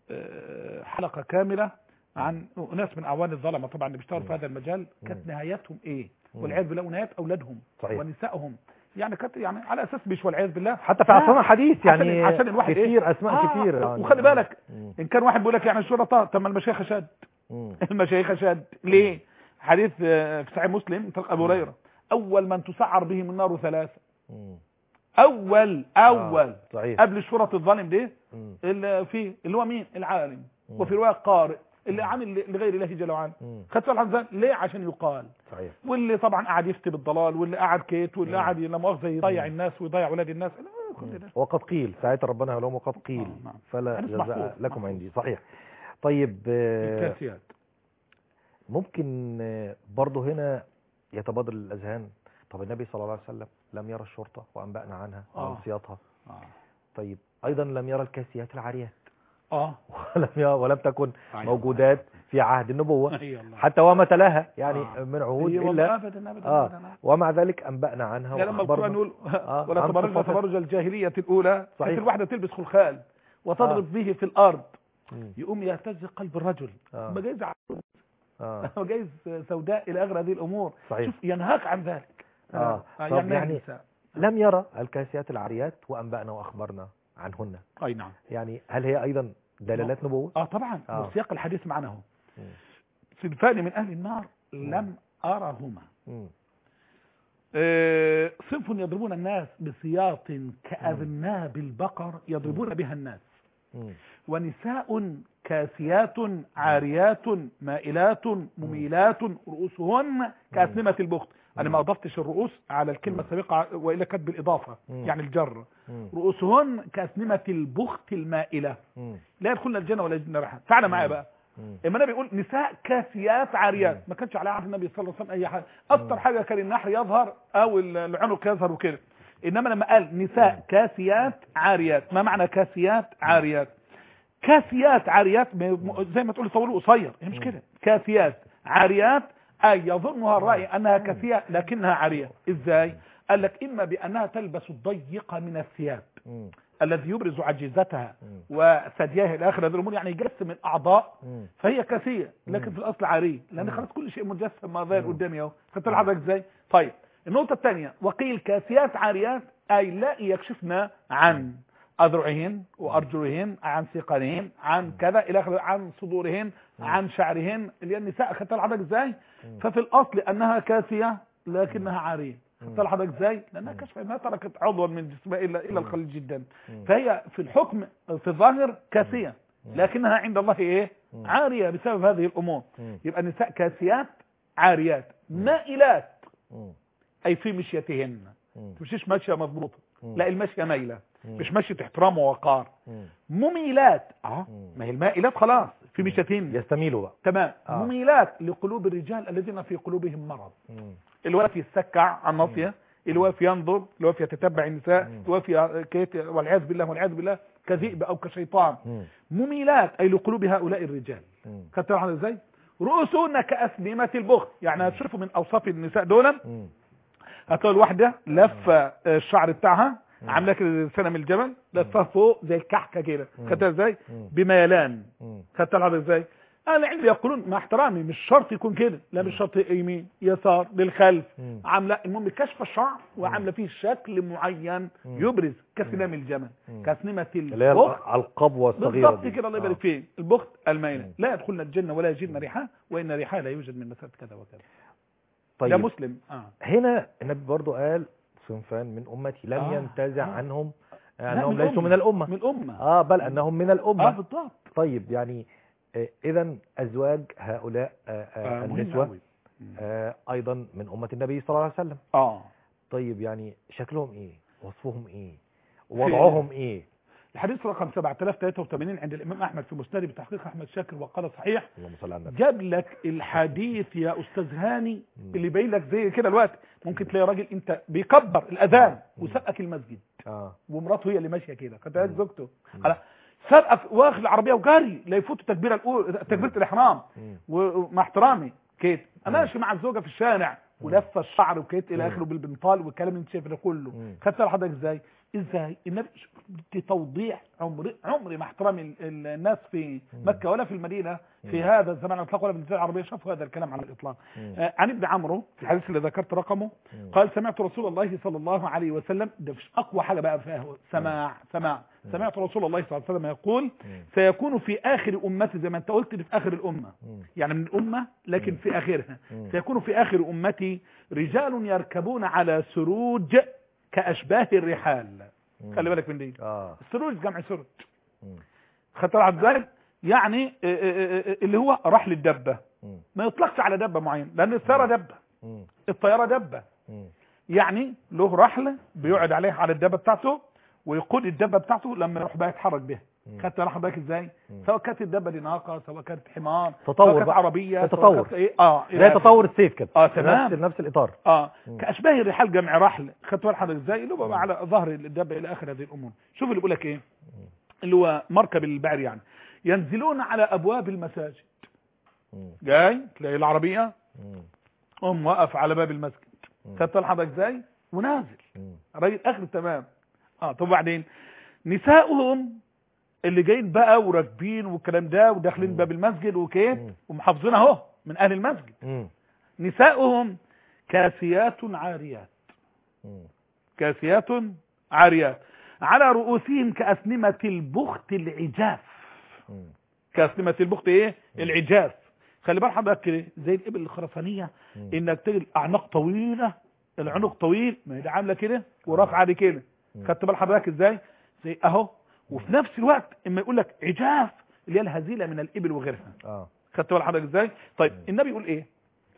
S2: آه، حلقه كامله عن ناس من اعوان الظلمه طبعا اللي بيشتغلوا في هذا المجال كانت نهايتهم ايه
S1: مم.
S2: والعياذ بالله ونهايات اولادهم
S1: صحيح.
S2: ونسائهم يعني كانت يعني على اساس مش والعياذ بالله
S1: حتى في عصرنا الحديث
S2: عشان-
S1: يعني
S2: عشان الواحد إيه؟
S1: كتير اسماء
S2: آه،
S1: كتير يعني.
S2: وخلي بالك
S1: مم.
S2: ان كان واحد بيقول لك يعني الشرطه طب ما المشايخ شاد
S1: مم.
S2: المشايخ شاد ليه حديث آه، في صحيح مسلم طريق ابو هريره اول من تسعر بهم النار ثلاثه
S1: مم.
S2: اول اول
S1: آه، صحيح
S2: قبل الشرط الظالم ده
S1: مم.
S2: اللي في اللي هو مين العالم
S1: مم.
S2: وفي روايه قارئ اللي عامل لغير الله جل وعلا
S1: مم.
S2: خدت بالك ازاي؟ ليه عشان يقال
S1: صحيح
S2: واللي طبعا قاعد يفتي بالضلال واللي قاعد كيت واللي
S1: مم.
S2: قاعد لا مؤاخذه يضيع
S1: مم.
S2: الناس ويضيع اولاد الناس لا، كل ده
S1: وقد قيل ساعتها ربنا يقول لهم وقد قيل
S2: آه، نعم.
S1: فلا
S2: حديث
S1: جزاء
S2: محفوظ،
S1: لكم
S2: محفوظ.
S1: عندي صحيح طيب آه،
S2: الكاسيات
S1: ممكن آه، برضه هنا يتبادر الاذهان طب النبي صلى الله عليه وسلم لم يرى الشرطه وانبانا عنها وعن
S2: آه.
S1: صياطها
S2: اه
S1: طيب ايضا لم يرى الكاسيات العاريات
S2: اه
S1: ولم يرى ولم تكن
S2: أيوة.
S1: موجودات في عهد النبوه
S2: اي الله
S1: حتى وما تلاها يعني
S2: آه.
S1: من عهود
S2: إيه والله
S1: الا
S2: ابدا ابدا
S1: اه
S2: ابدا
S1: ومع ذلك انبانا عنها
S2: يعني لما القرآن
S1: واخبرنا
S2: يقول
S1: آه،
S2: ولا
S1: عن
S2: تبرج
S1: صفات-
S2: تبرج الجاهلية الأولى
S1: صحيح.
S2: كانت الواحدة تلبس خلخال وتضرب
S1: آه.
S2: به في الأرض
S1: مم.
S2: يقوم يهتز قلب الرجل
S1: آه.
S2: ما جايز
S1: اه
S2: ما جايز سوداء إلى آخر هذه الأمور
S1: صحيح
S2: شوف ينهاك عن ذلك
S1: آه. طب
S2: يعني,
S1: يعني-
S2: النساء.
S1: لم يرى الكاسيات العاريات وانبانا واخبرنا عنهن
S2: أي نعم
S1: يعني هل هي ايضا دلالات نبوه
S2: آه طبعا
S1: آه.
S2: وسياق الحديث معنا هو
S1: مم.
S2: صنفان من أهل النار لم أرهما
S1: مم.
S2: آه، صنف يضربون الناس بسياط كأذناب البقر يضربون بها الناس
S1: مم.
S2: ونساء كاسيات عاريات مائلات مميلات رؤوسهن كأسنمة البخت أنا ما أضفتش الرؤوس على الكلمة السابقة وإلا كانت بالإضافة
S1: مم.
S2: يعني الجر
S1: مم.
S2: رؤوسهن كأسنمة البخت المائلة
S1: مم.
S2: لا يدخلن الجنة ولا يجدن ريحها تعالى معايا بقى
S1: مم.
S2: اما النبي يقول نساء كاسيات عاريات ما كانش على عهد النبي صلى الله عليه وسلم اي حاجه اكتر حاجه كان النحر يظهر او العنق يظهر وكده انما لما قال نساء كاسيات عاريات ما معنى كاسيات عاريات كاسيات عاريات م- زي ما تقول صوره قصير هي مش كده كاسيات عاريات اي يظنها الراي انها كاسيه لكنها عاريه ازاي قال لك اما بانها تلبس الضيق من الثياب
S1: مم.
S2: الذي يبرز عجيزتها
S1: مم.
S2: وثديها الى اخر هذه الامور يعني يجسم الاعضاء
S1: مم.
S2: فهي كاسيه لكن
S1: مم.
S2: في الاصل عاريه لان
S1: مم.
S2: خلاص كل شيء مجسم ما ظاهر
S1: مم.
S2: قدامي اهو خدت حضرتك ازاي طيب النقطه الثانيه وقيل كاسيات عاريات اي لا يكشفن عن اذرعهن وارجلهن عن ثقلهن عن كذا الى اخره عن صدورهن عن شعرهن اللي هي النساء خدت حضرتك ازاي ففي الاصل انها كاسيه لكنها عاريه خدت حضرتك ازاي لانها كشف ما تركت عضوا من جسمها الا الا القليل جدا فهي في الحكم في الظاهر كاسيه لكنها عند الله ايه عاريه بسبب هذه الامور يبقى النساء كاسيات عاريات مائلات اي في مشيتهن مشيش ماشيه مضبوطه لا المشيه مايله مش مشيه احترام ووقار مميلات اه ما هي المائلات خلاص في مشيتهن
S1: يستميلوا بقى
S2: تمام
S1: آه.
S2: مميلات لقلوب الرجال الذين في قلوبهم مرض اللي واقف يتسكع عن الناصيه اللي واقف ينظر اللي واقف يتتبع النساء اللي واقف ي- كيت- والعياذ بالله والعياذ بالله كذئب او كشيطان مميلات اي لقلوب هؤلاء الرجال خدت بالك ازاي رؤوسهن كأسنمة البخت يعني هتشوفوا من اوصاف النساء دول هتلاقوا الواحده لفه الشعر بتاعها عامله كده سنه من الجبل لفه فوق زي الكحكه كده خدتها ازاي بميلان خدت بالك ازاي اهل العلم يقولون مع احترامي مش شرط يكون كده لا مش شرط يمين يسار للخلف عامله المهم كشف الشعر وعامله فيه شكل معين يبرز كسنام الجمل كسنمه
S1: اللي هي
S2: البخت
S1: القبوة الصغيرة
S2: بالضبط
S1: دي.
S2: كده الله
S1: آه.
S2: يبارك فيه البخت الميلة لا يدخلن الجنة ولا يجدن ريحها وإن ريحها لا يوجد من مسافة كذا وكذا
S1: طيب
S2: ده مسلم اه
S1: هنا النبي برضو قال صنفان من أمتي لم
S2: آه.
S1: ينتزع
S2: آه.
S1: عنهم
S2: لا،
S1: أنهم
S2: من
S1: ليسوا
S2: الأمة.
S1: من الأمة
S2: من الأمة
S1: آه بل أنهم من
S2: اه
S1: الأمة
S2: بالضبط
S1: طيب يعني إذا أزواج هؤلاء آه،
S2: آه
S1: آه
S2: مهم
S1: النسوة
S2: أوي.
S1: آه أيضا من أمة النبي صلى الله عليه وسلم
S2: اه
S1: طيب يعني شكلهم إيه وصفهم إيه وضعهم إيه
S2: الحديث رقم 7083 عند الإمام أحمد في مسند بتحقيق أحمد شاكر وقال صحيح
S1: اللهم صل على النبي
S2: جاب لك الحديث يا أستاذ هاني اللي باين لك زي كده الوقت ممكن تلاقي راجل أنت بيكبر الأذان وسبقك المسجد
S1: آه
S2: ومراته هي اللي ماشيه كده كانت قاعده زوجته على سابقه في- واخد العربيه وجاري لا يفوت التكبيره الاولى تكبيره الاحرام
S1: مم.
S2: ومع احترامي كيت انا ماشي مع الزوجه في الشارع ولفه الشعر وكيت الى اخره بالبنطال والكلام اللي انت شايفه ده كله
S1: مم.
S2: خدت على حضرتك ازاي ازاي النبي دي توضيح عمري عمري ما احترم ال- ال- الناس في مكه ولا في المدينه في هذا الزمان على الاطلاق ولا في الجزيره العربيه شافوا هذا الكلام على الاطلاق آه عن ابن عمرو في الحديث اللي ذكرت رقمه قال سمعت رسول الله صلى الله عليه وسلم ده مش اقوى حاجه بقى فيها هو سماع سماع سمعت رسول الله صلى الله عليه وسلم يقول سيكون في اخر امتي زي ما انت قلت في اخر الامه يعني من الامه لكن في اخرها سيكون في اخر امتي رجال يركبون على سروج كاشباه الرحال خلي بالك من دي
S1: آه
S2: السروج جمع سرج
S1: مم.
S2: خدت بالك ازاي يعني آه، آه، آه، اللي هو رحل الدبه
S1: مم.
S2: ما يطلقش على دبه معين لان السياره دبه
S1: مم.
S2: الطياره دبه
S1: مم.
S2: يعني له رحله بيقعد عليها على الدبه بتاعته ويقود الدبه بتاعته لما يروح بقى يتحرك بها خدت بالك حضرتك ازاي سواء كانت الدبه دي ناقه سواء كانت حمار
S1: تطور
S2: سواء كانت
S1: بقى.
S2: عربيه سواء
S1: تطور.
S2: كانت ايه اه إلى
S1: زي
S2: آخره.
S1: تطور السيف كده
S2: آه، تمام.
S1: نفس نفس الإطار
S2: اه كاشباه الرحال جمع رحل خدت بالك حضرتك ازاي اللي هو بقى على ظهر الدبه الى اخر هذه الامور شوف اللي بيقول لك ايه اللي هو مركب البعر يعني ينزلون على ابواب المساجد
S1: مم.
S2: جاي تلاقي العربيه
S1: مم.
S2: قوم واقف على باب المسجد خدت بالك حضرتك ازاي ونازل
S1: مم.
S2: الراجل اخر تمام اه طب بعدين نساؤهم اللي جايين بقى وراكبين والكلام ده وداخلين باب المسجد وكيف
S1: مم.
S2: ومحافظين اهو من اهل المسجد
S1: مم.
S2: نساؤهم كاسيات عاريات
S1: مم.
S2: كاسيات عاريات على رؤوسهم كأسنمة البخت العجاف
S1: مم.
S2: كأسنمة البخت ايه العجاف خلي بال حضرتك كده زي الابل الخرسانية
S1: مم.
S2: انك تجد اعناق طويلة العنق طويل ما هي عاملة كده ورافعة دي كده خدت بال حضرتك ازاي زي اهو وفي نفس الوقت اما يقول لك عجاف اللي هي الهزيلة من الابل وغيرها
S1: اه
S2: خدت بال حضرتك ازاي طيب النبي يقول ايه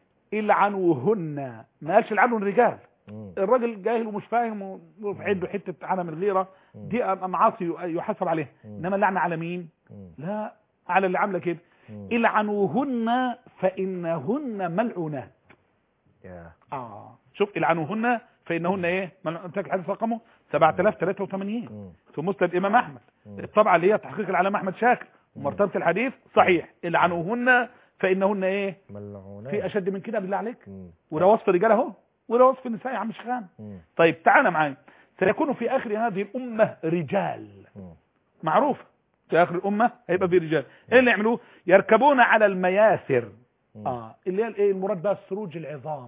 S2: العنوهن ما قالش العنو الرجال
S1: مم.
S2: الراجل جاهل ومش فاهم وفي عنده حته عنا من الغيره دي معاصي يحاسب عليها انما اللعنه على مين
S1: مم.
S2: لا على اللي عامله كده
S1: مم.
S2: العنوهن فانهن ملعونات
S1: يا
S2: اه شوف العنوهن فانهن ايه ملعون- قلت لك الحديث رقمه 7083
S1: مم.
S2: في مسند الامام احمد الطبعه اللي هي تحقيق العلامه احمد شاكر ومرتبه الحديث صحيح العنوهن فانهن ايه
S1: ملعونات
S2: في اشد من كده بالله عليك
S1: مم.
S2: وده وصف رجال اهو وده وصف النساء يا عم شخان
S1: مم.
S2: طيب تعالى معايا سيكون في اخر هذه الامه رجال
S1: مم.
S2: معروف في اخر الامه هيبقى في رجال ايه اللي يعملوه يركبون على المياسر
S1: مم.
S2: اه اللي هي الايه المراد بها السروج العظام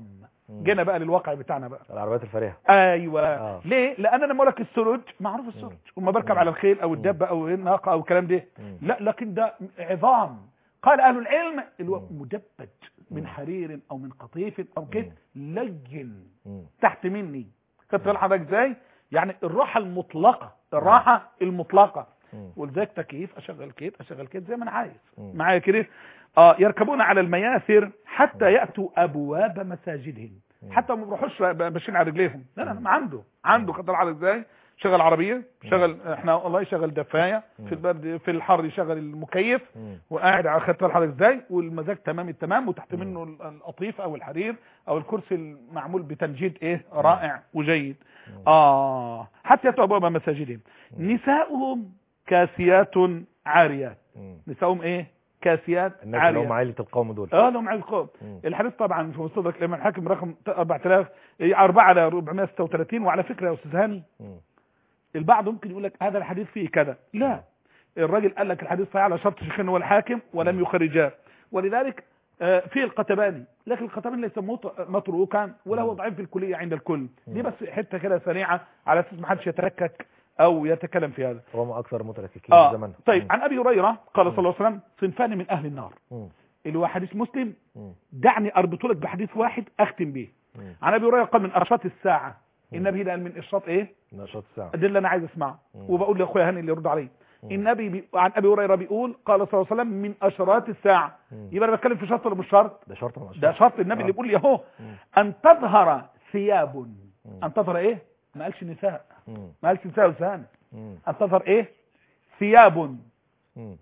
S1: مم.
S2: جينا بقى للواقع بتاعنا بقى
S1: العربيات الفارهه
S2: ايوه
S1: آه.
S2: ليه لان انا بقول لك السروج معروف السروج وما بركب
S1: مم.
S2: على الخيل او الدبه او الناقه او الكلام ده
S1: مم.
S2: لا لكن ده عظام قال اهل العلم الو...
S1: مم.
S2: مدبج من
S1: مم.
S2: حرير او من قطيف او كده لين
S1: مم.
S2: تحت مني خدت بالك حضرتك ازاي يعني الراحه المطلقه الراحه المطلقه
S1: مم.
S2: ولذلك تكييف اشغل كيت اشغل كيت زي ما انا عايز
S1: مم.
S2: معايا كده اه يركبون على المياثر حتى ياتوا ابواب مساجدهم
S1: مم.
S2: حتى ما بيروحوش ب- ماشيين على رجليهم لا لا
S1: مم.
S2: ما عنده عنده خد بالك ازاي شغل عربيه شغل احنا والله يشغل دفايه
S1: مم.
S2: في البرد في الحر يشغل المكيف
S1: مم.
S2: وقاعد على خط الحر ازاي والمزاج تمام التمام وتحت
S1: مم.
S2: منه ال- القطيف او الحرير او الكرسي المعمول بتنجيد ايه رائع وجيد
S1: مم.
S2: اه حتى ياتوا ابواب مساجدهم
S1: مم.
S2: نساؤهم كاسيات عاريات
S1: مم.
S2: نساؤهم ايه كاسيات
S1: الناس اللي هم
S2: عاريات
S1: عائله القوم دول
S2: اه لهم عيد قوم
S1: مم.
S2: الحديث طبعا في مستدرك الامام الحاكم رقم 4000 4 على 436 وعلى فكره يا استاذ هاني
S1: مم.
S2: البعض ممكن يقول لك هذا الحديث فيه كذا لا الراجل قال لك الحديث صحيح على شرط شيخين والحاكم ولم يخرجاه ولذلك آه، في القتباني لكن القتباني ليس مط- متروكا ولا هو ضعيف في الكليه عند الكل دي بس حته كده سريعه على اساس ما حدش يتلكك او يتكلم في هذا
S1: هم اكثر متلككين
S2: اه
S1: زمن
S2: طيب عن ابي هريره قال صلى الله عليه وسلم صنفان من اهل النار
S1: مم.
S2: اللي هو حديث مسلم
S1: مم.
S2: دعني اربط لك بحديث واحد اختم به
S1: مم.
S2: عن ابي هريره قال من اشراط الساعه
S1: مم.
S2: النبي قال من اشراط ايه
S1: نشاط الساعه
S2: ده اللي انا عايز اسمعه
S1: مم.
S2: وبقول لاخويا هاني اللي يرد عليه
S1: مم.
S2: النبي بي... عن ابي هريره بيقول قال صلى الله عليه وسلم من اشراط الساعه
S1: مم.
S2: يبقى انا بتكلم في شرط ولا مش شرط
S1: ده شرط من الأشراط.
S2: ده شرط النبي
S1: آه.
S2: اللي بيقول لي اهو
S1: مم.
S2: ان تظهر ثياب
S1: مم.
S2: ان تظهر ايه ما قالش نساء
S1: مم.
S2: ما قالش نساء وسهان
S1: مم.
S2: ان تظهر ايه ثياب
S1: مم.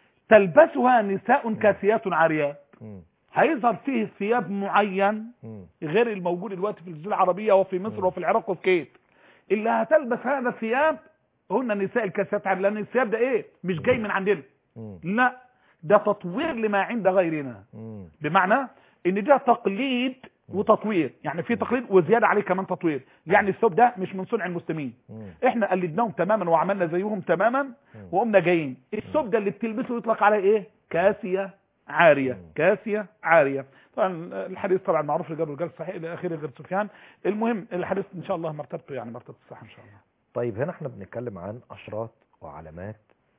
S2: تلبسها نساء كاسيات عاريات
S1: مم.
S2: هيظهر فيه ثياب معين
S1: مم.
S2: غير الموجود دلوقتي في الجزيره العربيه وفي مصر وفي العراق وفي كيت اللي هتلبس هذا الثياب هن نساء الكاسيات عاريات لان الثياب ده ايه مش جاي من عندنا
S1: مم.
S2: لا ده تطوير لما عند غيرنا
S1: مم.
S2: بمعنى ان ده تقليد وتطوير يعني في تقليد وزياده عليه كمان تطوير يعني الثوب ده مش من صنع المسلمين
S1: مم.
S2: احنا قلدناهم تماما وعملنا زيهم تماما وقمنا جايين الثوب ده اللي بتلبسه يطلق عليه ايه كاسيه عاريه
S1: مم.
S2: كاسيه عاريه طبعا الحديث طبعا معروف رجال الرجال صحيح الى اخره غير سفيان المهم الحديث ان شاء الله مرتبته يعني مرتبه الصحه ان شاء الله
S1: طيب هنا احنا بنتكلم عن اشراط وعلامات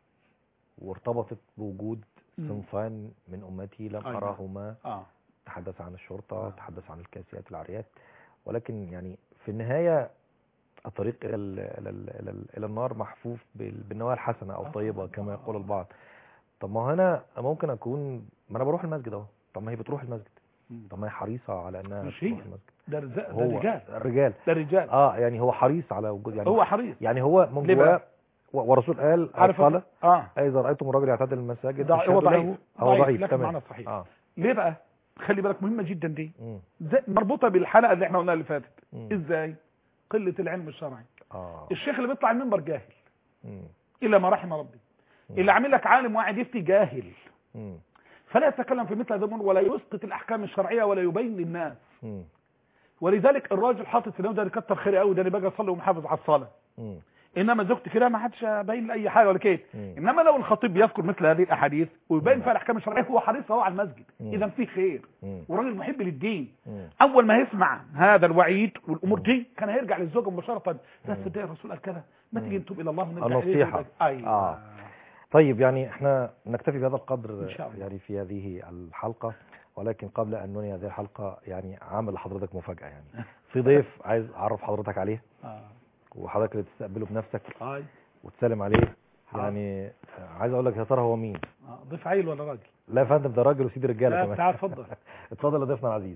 S1: وارتبطت بوجود
S2: مم.
S1: صنفان من امتي لم
S2: أيوة.
S1: اراهما
S2: اه
S1: تحدث عن الشرطه
S2: آه.
S1: تحدث عن الكاسيات العاريات ولكن يعني في النهايه الطريق الى ال الى ال الى, ال إلى النار محفوف بال- بالنوايا الحسنه او
S2: آه.
S1: الطيبه كما يقول البعض طب ما هو هنا ممكن اكون ما انا بروح المسجد اهو طب ما هي بتروح المسجد
S2: مم.
S1: طب ما هي حريصه على انها
S2: مش
S1: تروح
S2: هي.
S1: المسجد
S2: ده رز- ده
S1: هو
S2: رجال
S1: الرجال
S2: ده رجال
S1: اه يعني هو حريص على وجود يعني
S2: هو حريص
S1: يعني هو من
S2: ليه
S1: جواه
S2: بقى؟
S1: و- ورسول قال
S2: عارف
S1: قال
S2: اه
S1: اذا رايتم الرجل يعتدل المساجد
S2: ضع- هو
S1: فاشهدوا
S2: ضعيف
S1: له هو ضعيف
S2: لكن
S1: تمام
S2: معنى صحيح
S1: اه
S2: ليه بقى خلي بالك مهمه جدا دي
S1: مم.
S2: زي- مربوطه بالحلقه اللي احنا قلناها اللي فاتت
S1: مم.
S2: ازاي قله العلم الشرعي
S1: اه
S2: الشيخ اللي بيطلع المنبر جاهل
S1: مم.
S2: الا ما رحم ربي
S1: مم.
S2: اللي عامل لك عالم وقاعد يفتي جاهل
S1: مم.
S2: فلا يتكلم في مثل هذا الامور ولا يسقط الاحكام الشرعيه ولا يبين للناس
S1: مم.
S2: ولذلك الراجل حاطط في نفسه ده كتر خير قوي ده انا باجي اصلي ومحافظ على الصلاه
S1: مم.
S2: انما زوجتي كده ما حدش باين لاي حاجه ولا كده
S1: مم.
S2: انما لو الخطيب بيذكر مثل هذه الاحاديث ويبين فيها الاحكام الشرعيه هو حريص اهو على المسجد
S1: مم.
S2: اذا في خير
S1: مم.
S2: وراجل محب للدين
S1: مم.
S2: اول ما يسمع هذا الوعيد والامور دي كان هيرجع للزوجه مباشره بس
S1: مم.
S2: ده الرسول قال كذا ما
S1: مم.
S2: تيجي نتوب الى الله ونرجع
S1: النصيحة.
S2: إليه. ايوه
S1: آه. طيب يعني احنا نكتفي بهذا القدر
S2: إن شاء الله.
S1: يعني في هذه الحلقة ولكن قبل أن ننهي هذه الحلقة يعني عامل لحضرتك مفاجأة يعني في ضيف عايز أعرف حضرتك عليه
S2: اه
S1: وحضرتك اللي تستقبله بنفسك
S2: هاي
S1: وتسلم عليه
S2: حاضر.
S1: يعني عايز أقول لك يا ترى هو مين
S2: آه. ضيف عيل ولا راجل
S1: لا يا فندم ده راجل وسيد رجالة
S2: لا
S1: كمان
S2: تعال اتفضل
S1: اتفضل يا ضيفنا العزيز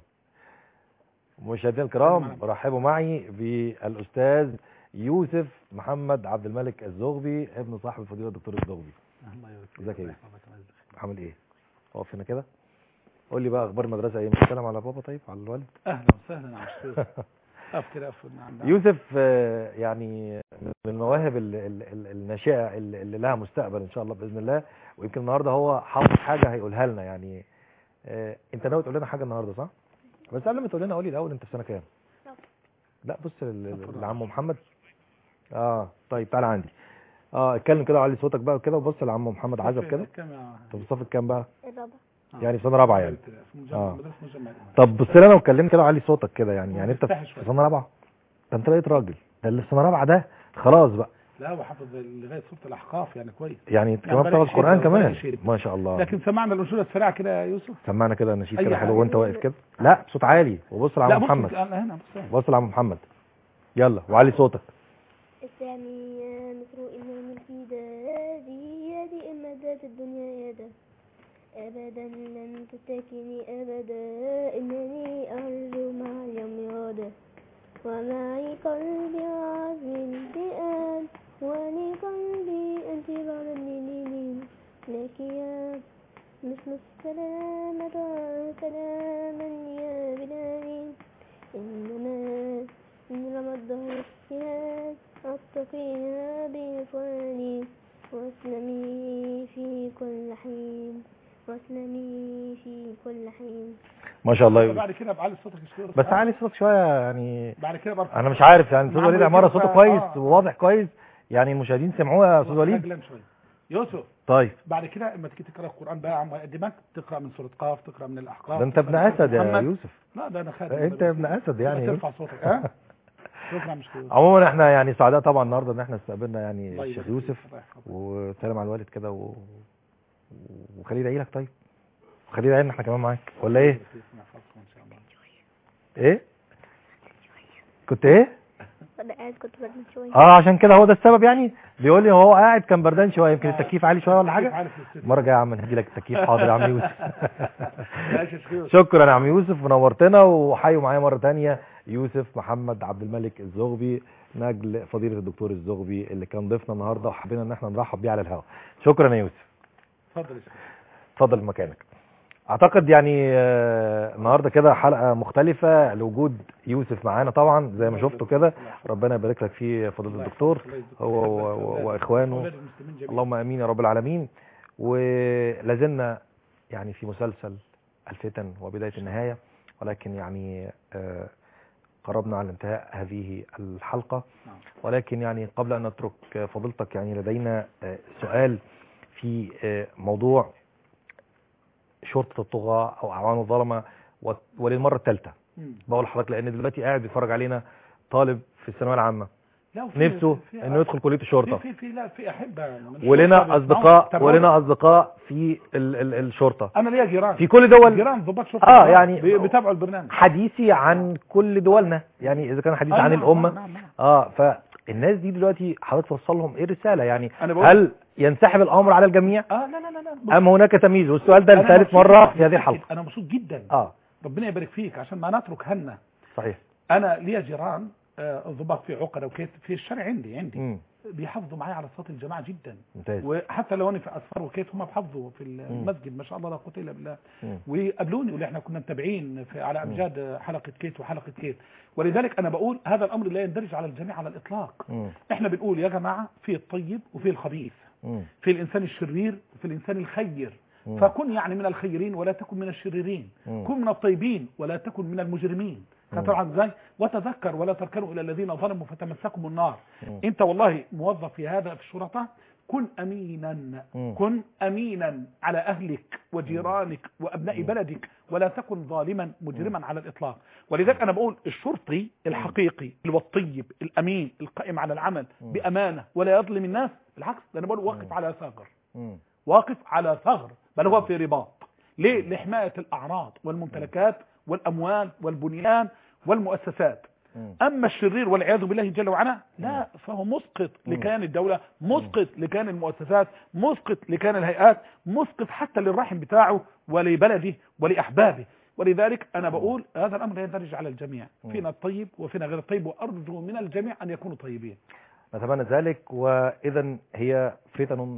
S1: مشاهدينا الكرام رحبوا معي بالأستاذ يوسف محمد عبد الملك الزغبي ابن صاحب الفضيلة الدكتور الزغبي
S2: الله يبارك فيك.
S1: ازيك يا
S2: الله
S1: يوسف؟
S2: يحفظك، الله يجزيك.
S1: عامل ايه واقف هنا كده قول لي بقى اخبار المدرسه ايه بتتكلم على بابا طيب على الوالد
S2: اهلا وسهلا يا عم اقف كده اقف عند-
S1: يوسف آه، يعني من المواهب ال- ال- ال- الناشئه اللي اللي لها مستقبل ان شاء الله باذن الله ويمكن النهارده هو حاطط حاجه هيقولها لنا يعني آه، انت ناوي تقول لنا حاجه النهارده صح بس قبل ما تقول لنا قول لي الاول انت في سنه كام لا بص لل-
S2: صفر.
S1: لعم محمد اه طيب تعالى عندي اه اتكلم كده وعلي صوتك بقى كده وبص لعم محمد عزب كده
S2: كم يا
S1: طب صف كام بقى
S3: الرابع
S1: يعني في سنه رابعه يعني
S2: في مجمع
S1: آه.
S2: مدرسة مجمع الإمام.
S1: طب بص لي انا واتكلمت كده وعلي صوتك كده يعني يعني انت
S2: استحي
S1: في
S2: شوية.
S1: سنه رابعه ده انت بقيت راجل ده اللي في سنه رابعه ده خلاص بقى
S2: لا وحفظ لغاية سورة الأحقاف يعني كويس
S1: يعني كمان
S2: بلاش
S1: بتاخد القران
S2: شيء،
S1: كمان
S2: بلاش شيء.
S1: ما شاء الله
S2: لكن سمعنا الأنشودة السريعة كده يا يوسف
S1: سمعنا كده نشيد
S2: أي
S1: كده
S2: حاجة.
S1: حلو وانت واقف كده لا بصوت عالي وبص
S2: لا
S1: لعم
S2: بص
S1: محمد
S2: أنا هنا بص
S1: بص لعم محمد يلا وعلي صوتك
S3: الثانية مثل إمام الفداء يدي إما ذات الدنيا يدا أبدا لن تتكني أبدا إنني أرجو مع اليوم غدا ومعي قلبي عزم بآن ولي قلبي أنت بعد النينين لك يا مثل السلامة سلاما يا بلادي إنما إن رمى الدهر السهاد أتقيها بإخواني واسلمي في كل حين واسلمي في كل حين
S1: ما شاء الله يا يوسف.
S2: بعد كده بعلي صوتك شوية
S1: بس علي صوتك شويه يعني
S2: بعد كده برفع
S1: انا مش عارف يعني استاذ
S2: نعم،
S1: وليد عماره صوته
S2: آه.
S1: كويس وواضح كويس يعني المشاهدين سمعوه يا استاذ وليد
S2: رجلا شوية يوسف
S1: طيب
S2: بعد كده اما تيجي تقرا القران بقى عم يقدمك تقرا من سوره قاف تقرا من الاحقاف
S1: ده انت
S2: تقرأ
S1: ابن
S2: من سورة
S1: اسد يا
S2: محمد.
S1: يوسف
S2: لا ده انا خادم
S1: انت ابن اسد يعني
S2: ترفع صوتك ها شكرا مش كده
S1: عموما احنا يعني سعداء طبعا النهارده ان احنا استقبلنا يعني
S2: الله
S1: الشيخ
S2: يبارك فيك.
S1: يوسف
S2: الله يحفظك.
S1: وسلام على الوالد كده و... وخليه يدعي لك طيب خليه يدعي لنا احنا كمان معاك ولا ايه
S2: ربنا يحفظكم ان شاء الله
S1: ايه كنت ايه
S3: أنا قاعد كنت بردان شوية
S1: اه عشان كده هو ده السبب يعني بيقول لي هو قاعد كان بردان شويه يمكن التكييف عالي شويه ولا
S2: كيف
S1: حاجه
S2: عارف الاستوديو؟
S1: المره الجايه يا عم نهدي لك التكييف حاضر يا عم يوسف
S2: ماشي يا شيخ يوسف.
S1: شكرا يا عم يوسف ونورتنا وحيوا معايا مره تانية يوسف محمد عبد الملك الزغبي نجل فضيله الدكتور الزغبي اللي كان ضيفنا النهارده وحبينا ان احنا نرحب بيه على الهواء شكرا يا يوسف
S2: اتفضل يا شيخ
S1: اتفضل مكانك اعتقد يعني آه، النهارده كده حلقه مختلفه لوجود يوسف معانا طبعا زي ما شفتوا كده ربنا يبارك لك فيه فضيله الدكتور هو و- و- واخوانه
S2: أولاد المسلمين جميعا.
S1: اللهم امين يا رب العالمين ولازلنا يعني في مسلسل الفتن وبدايه النهايه ولكن يعني آه، قربنا على انتهاء هذه الحلقه
S2: نعم.
S1: ولكن يعني قبل ان نترك فضيلتك يعني لدينا آه، سؤال في آه، موضوع شرطه الطغاه او اعوان الظلمه و- وللمره الثالثه
S2: مم.
S1: بقول لحضرتك لان دلوقتي قاعد بيتفرج علينا طالب في الثانويه العامه
S2: لا وفي-
S1: نفسه
S2: في-
S1: انه يدخل كليه الشرطه
S2: في في في لا في احبه من الشرطة
S1: ولنا
S2: بيسمعوا-
S1: اصدقاء
S2: تابعونا.
S1: ولنا اصدقاء في ال ال الشرطه
S2: انا ليا جيران
S1: في كل دول
S2: جيران ضباط شرطه
S1: آه، يعني-
S2: بي- بيتابعوا البرنامج
S1: حديثي عن كل دولنا يعني اذا كان حديث
S2: آه،
S1: عن
S2: نعم،
S1: الامه
S2: نعم، نعم.
S1: اه فالناس دي دلوقتي حضرتك توصل لهم ايه الرساله يعني
S2: انا بقول
S1: هل ينسحب الامر على الجميع
S2: اه لا لا لا لا
S1: ام هناك تمييز والسؤال ده
S2: أنا
S1: لثالث
S2: مبسوط-
S1: مره في هذه
S2: مبسوط
S1: الحلقه
S2: جدا. انا مبسوط جدا
S1: اه
S2: ربنا يبارك فيك عشان ما نترك هنا
S1: صحيح
S2: انا ليا جيران آه، ضباط في عقده وكيت في الشارع عندي عندي
S1: امم
S2: بيحافظوا معايا على صلاه الجماعه جدا
S1: ممتاز
S2: وحتى لو انا في اسفار وكيت هم بيحافظوا في المسجد ما شاء الله لا قوه الا بالله
S1: مم.
S2: وقابلوني واللي احنا كنا متابعين في على امجاد حلقه كيت وحلقه كيت ولذلك انا بقول هذا الامر لا يندرج على الجميع على الاطلاق
S1: مم.
S2: احنا بنقول يا جماعه في الطيب وفي الخبيث
S1: مم.
S2: في الانسان الشرير وفي الانسان الخير
S1: مم.
S2: فكن يعني من الخيرين ولا تكن من الشريرين
S1: مم.
S2: كن من الطيبين ولا تكن من المجرمين
S1: مم.
S2: طبعا ازاي وتذكر ولا تركنوا الى الذين ظلموا فتمسكم النار
S1: مم.
S2: انت والله موظف في هذا في الشرطه كن امينا
S1: مم.
S2: كن امينا على اهلك وجيرانك وابناء بلدك ولا تكن ظالما مجرما على الاطلاق ولذلك انا بقول الشرطي الحقيقي الطيب الامين القائم على العمل بامانه ولا يظلم الناس بالعكس ده انا بقول واقف على ثغر
S1: مم.
S2: واقف على ثغر بل هو في رباط ليه لحمايه الاعراض والممتلكات والاموال والبنيان والمؤسسات
S1: مم.
S2: اما الشرير والعياذ بالله جل وعلا لا فهو مسقط لكيان الدوله مسقط لكيان المؤسسات مسقط لكيان الهيئات مسقط حتى للرحم بتاعه ولبلده ولاحبابه ولذلك انا بقول هذا الامر لا يندرج على الجميع فينا الطيب وفينا غير الطيب وارجو من الجميع ان يكونوا طيبين
S1: نتمنى ذلك واذا هي فتن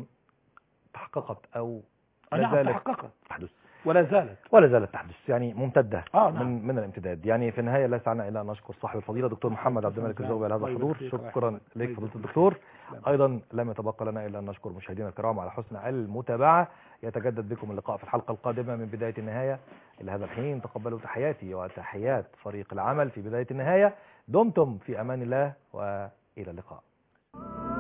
S1: تحققت او لا
S2: نعم
S1: زالت
S2: تحققت
S1: تحدث
S2: ولا زالت
S1: ولا زالت تحدث يعني ممتده
S2: آه، نعم.
S1: من من الامتداد يعني في النهايه لا يسعنا الا ان نشكر صاحب الفضيله دكتور محمد عبد الملك الزوبي على هذا
S2: الله
S1: الحضور
S2: يبارك فيك.
S1: شكرا
S2: الله
S1: لك
S2: يبارك
S1: فضيله
S2: فيك.
S1: الدكتور
S2: سلام.
S1: ايضا لم يتبقى لنا الا ان نشكر مشاهدينا الكرام على حسن المتابعه يتجدد بكم اللقاء في الحلقه القادمه من بدايه النهايه الى هذا الحين تقبلوا تحياتي وتحيات فريق العمل في بدايه النهايه دمتم في امان الله والى اللقاء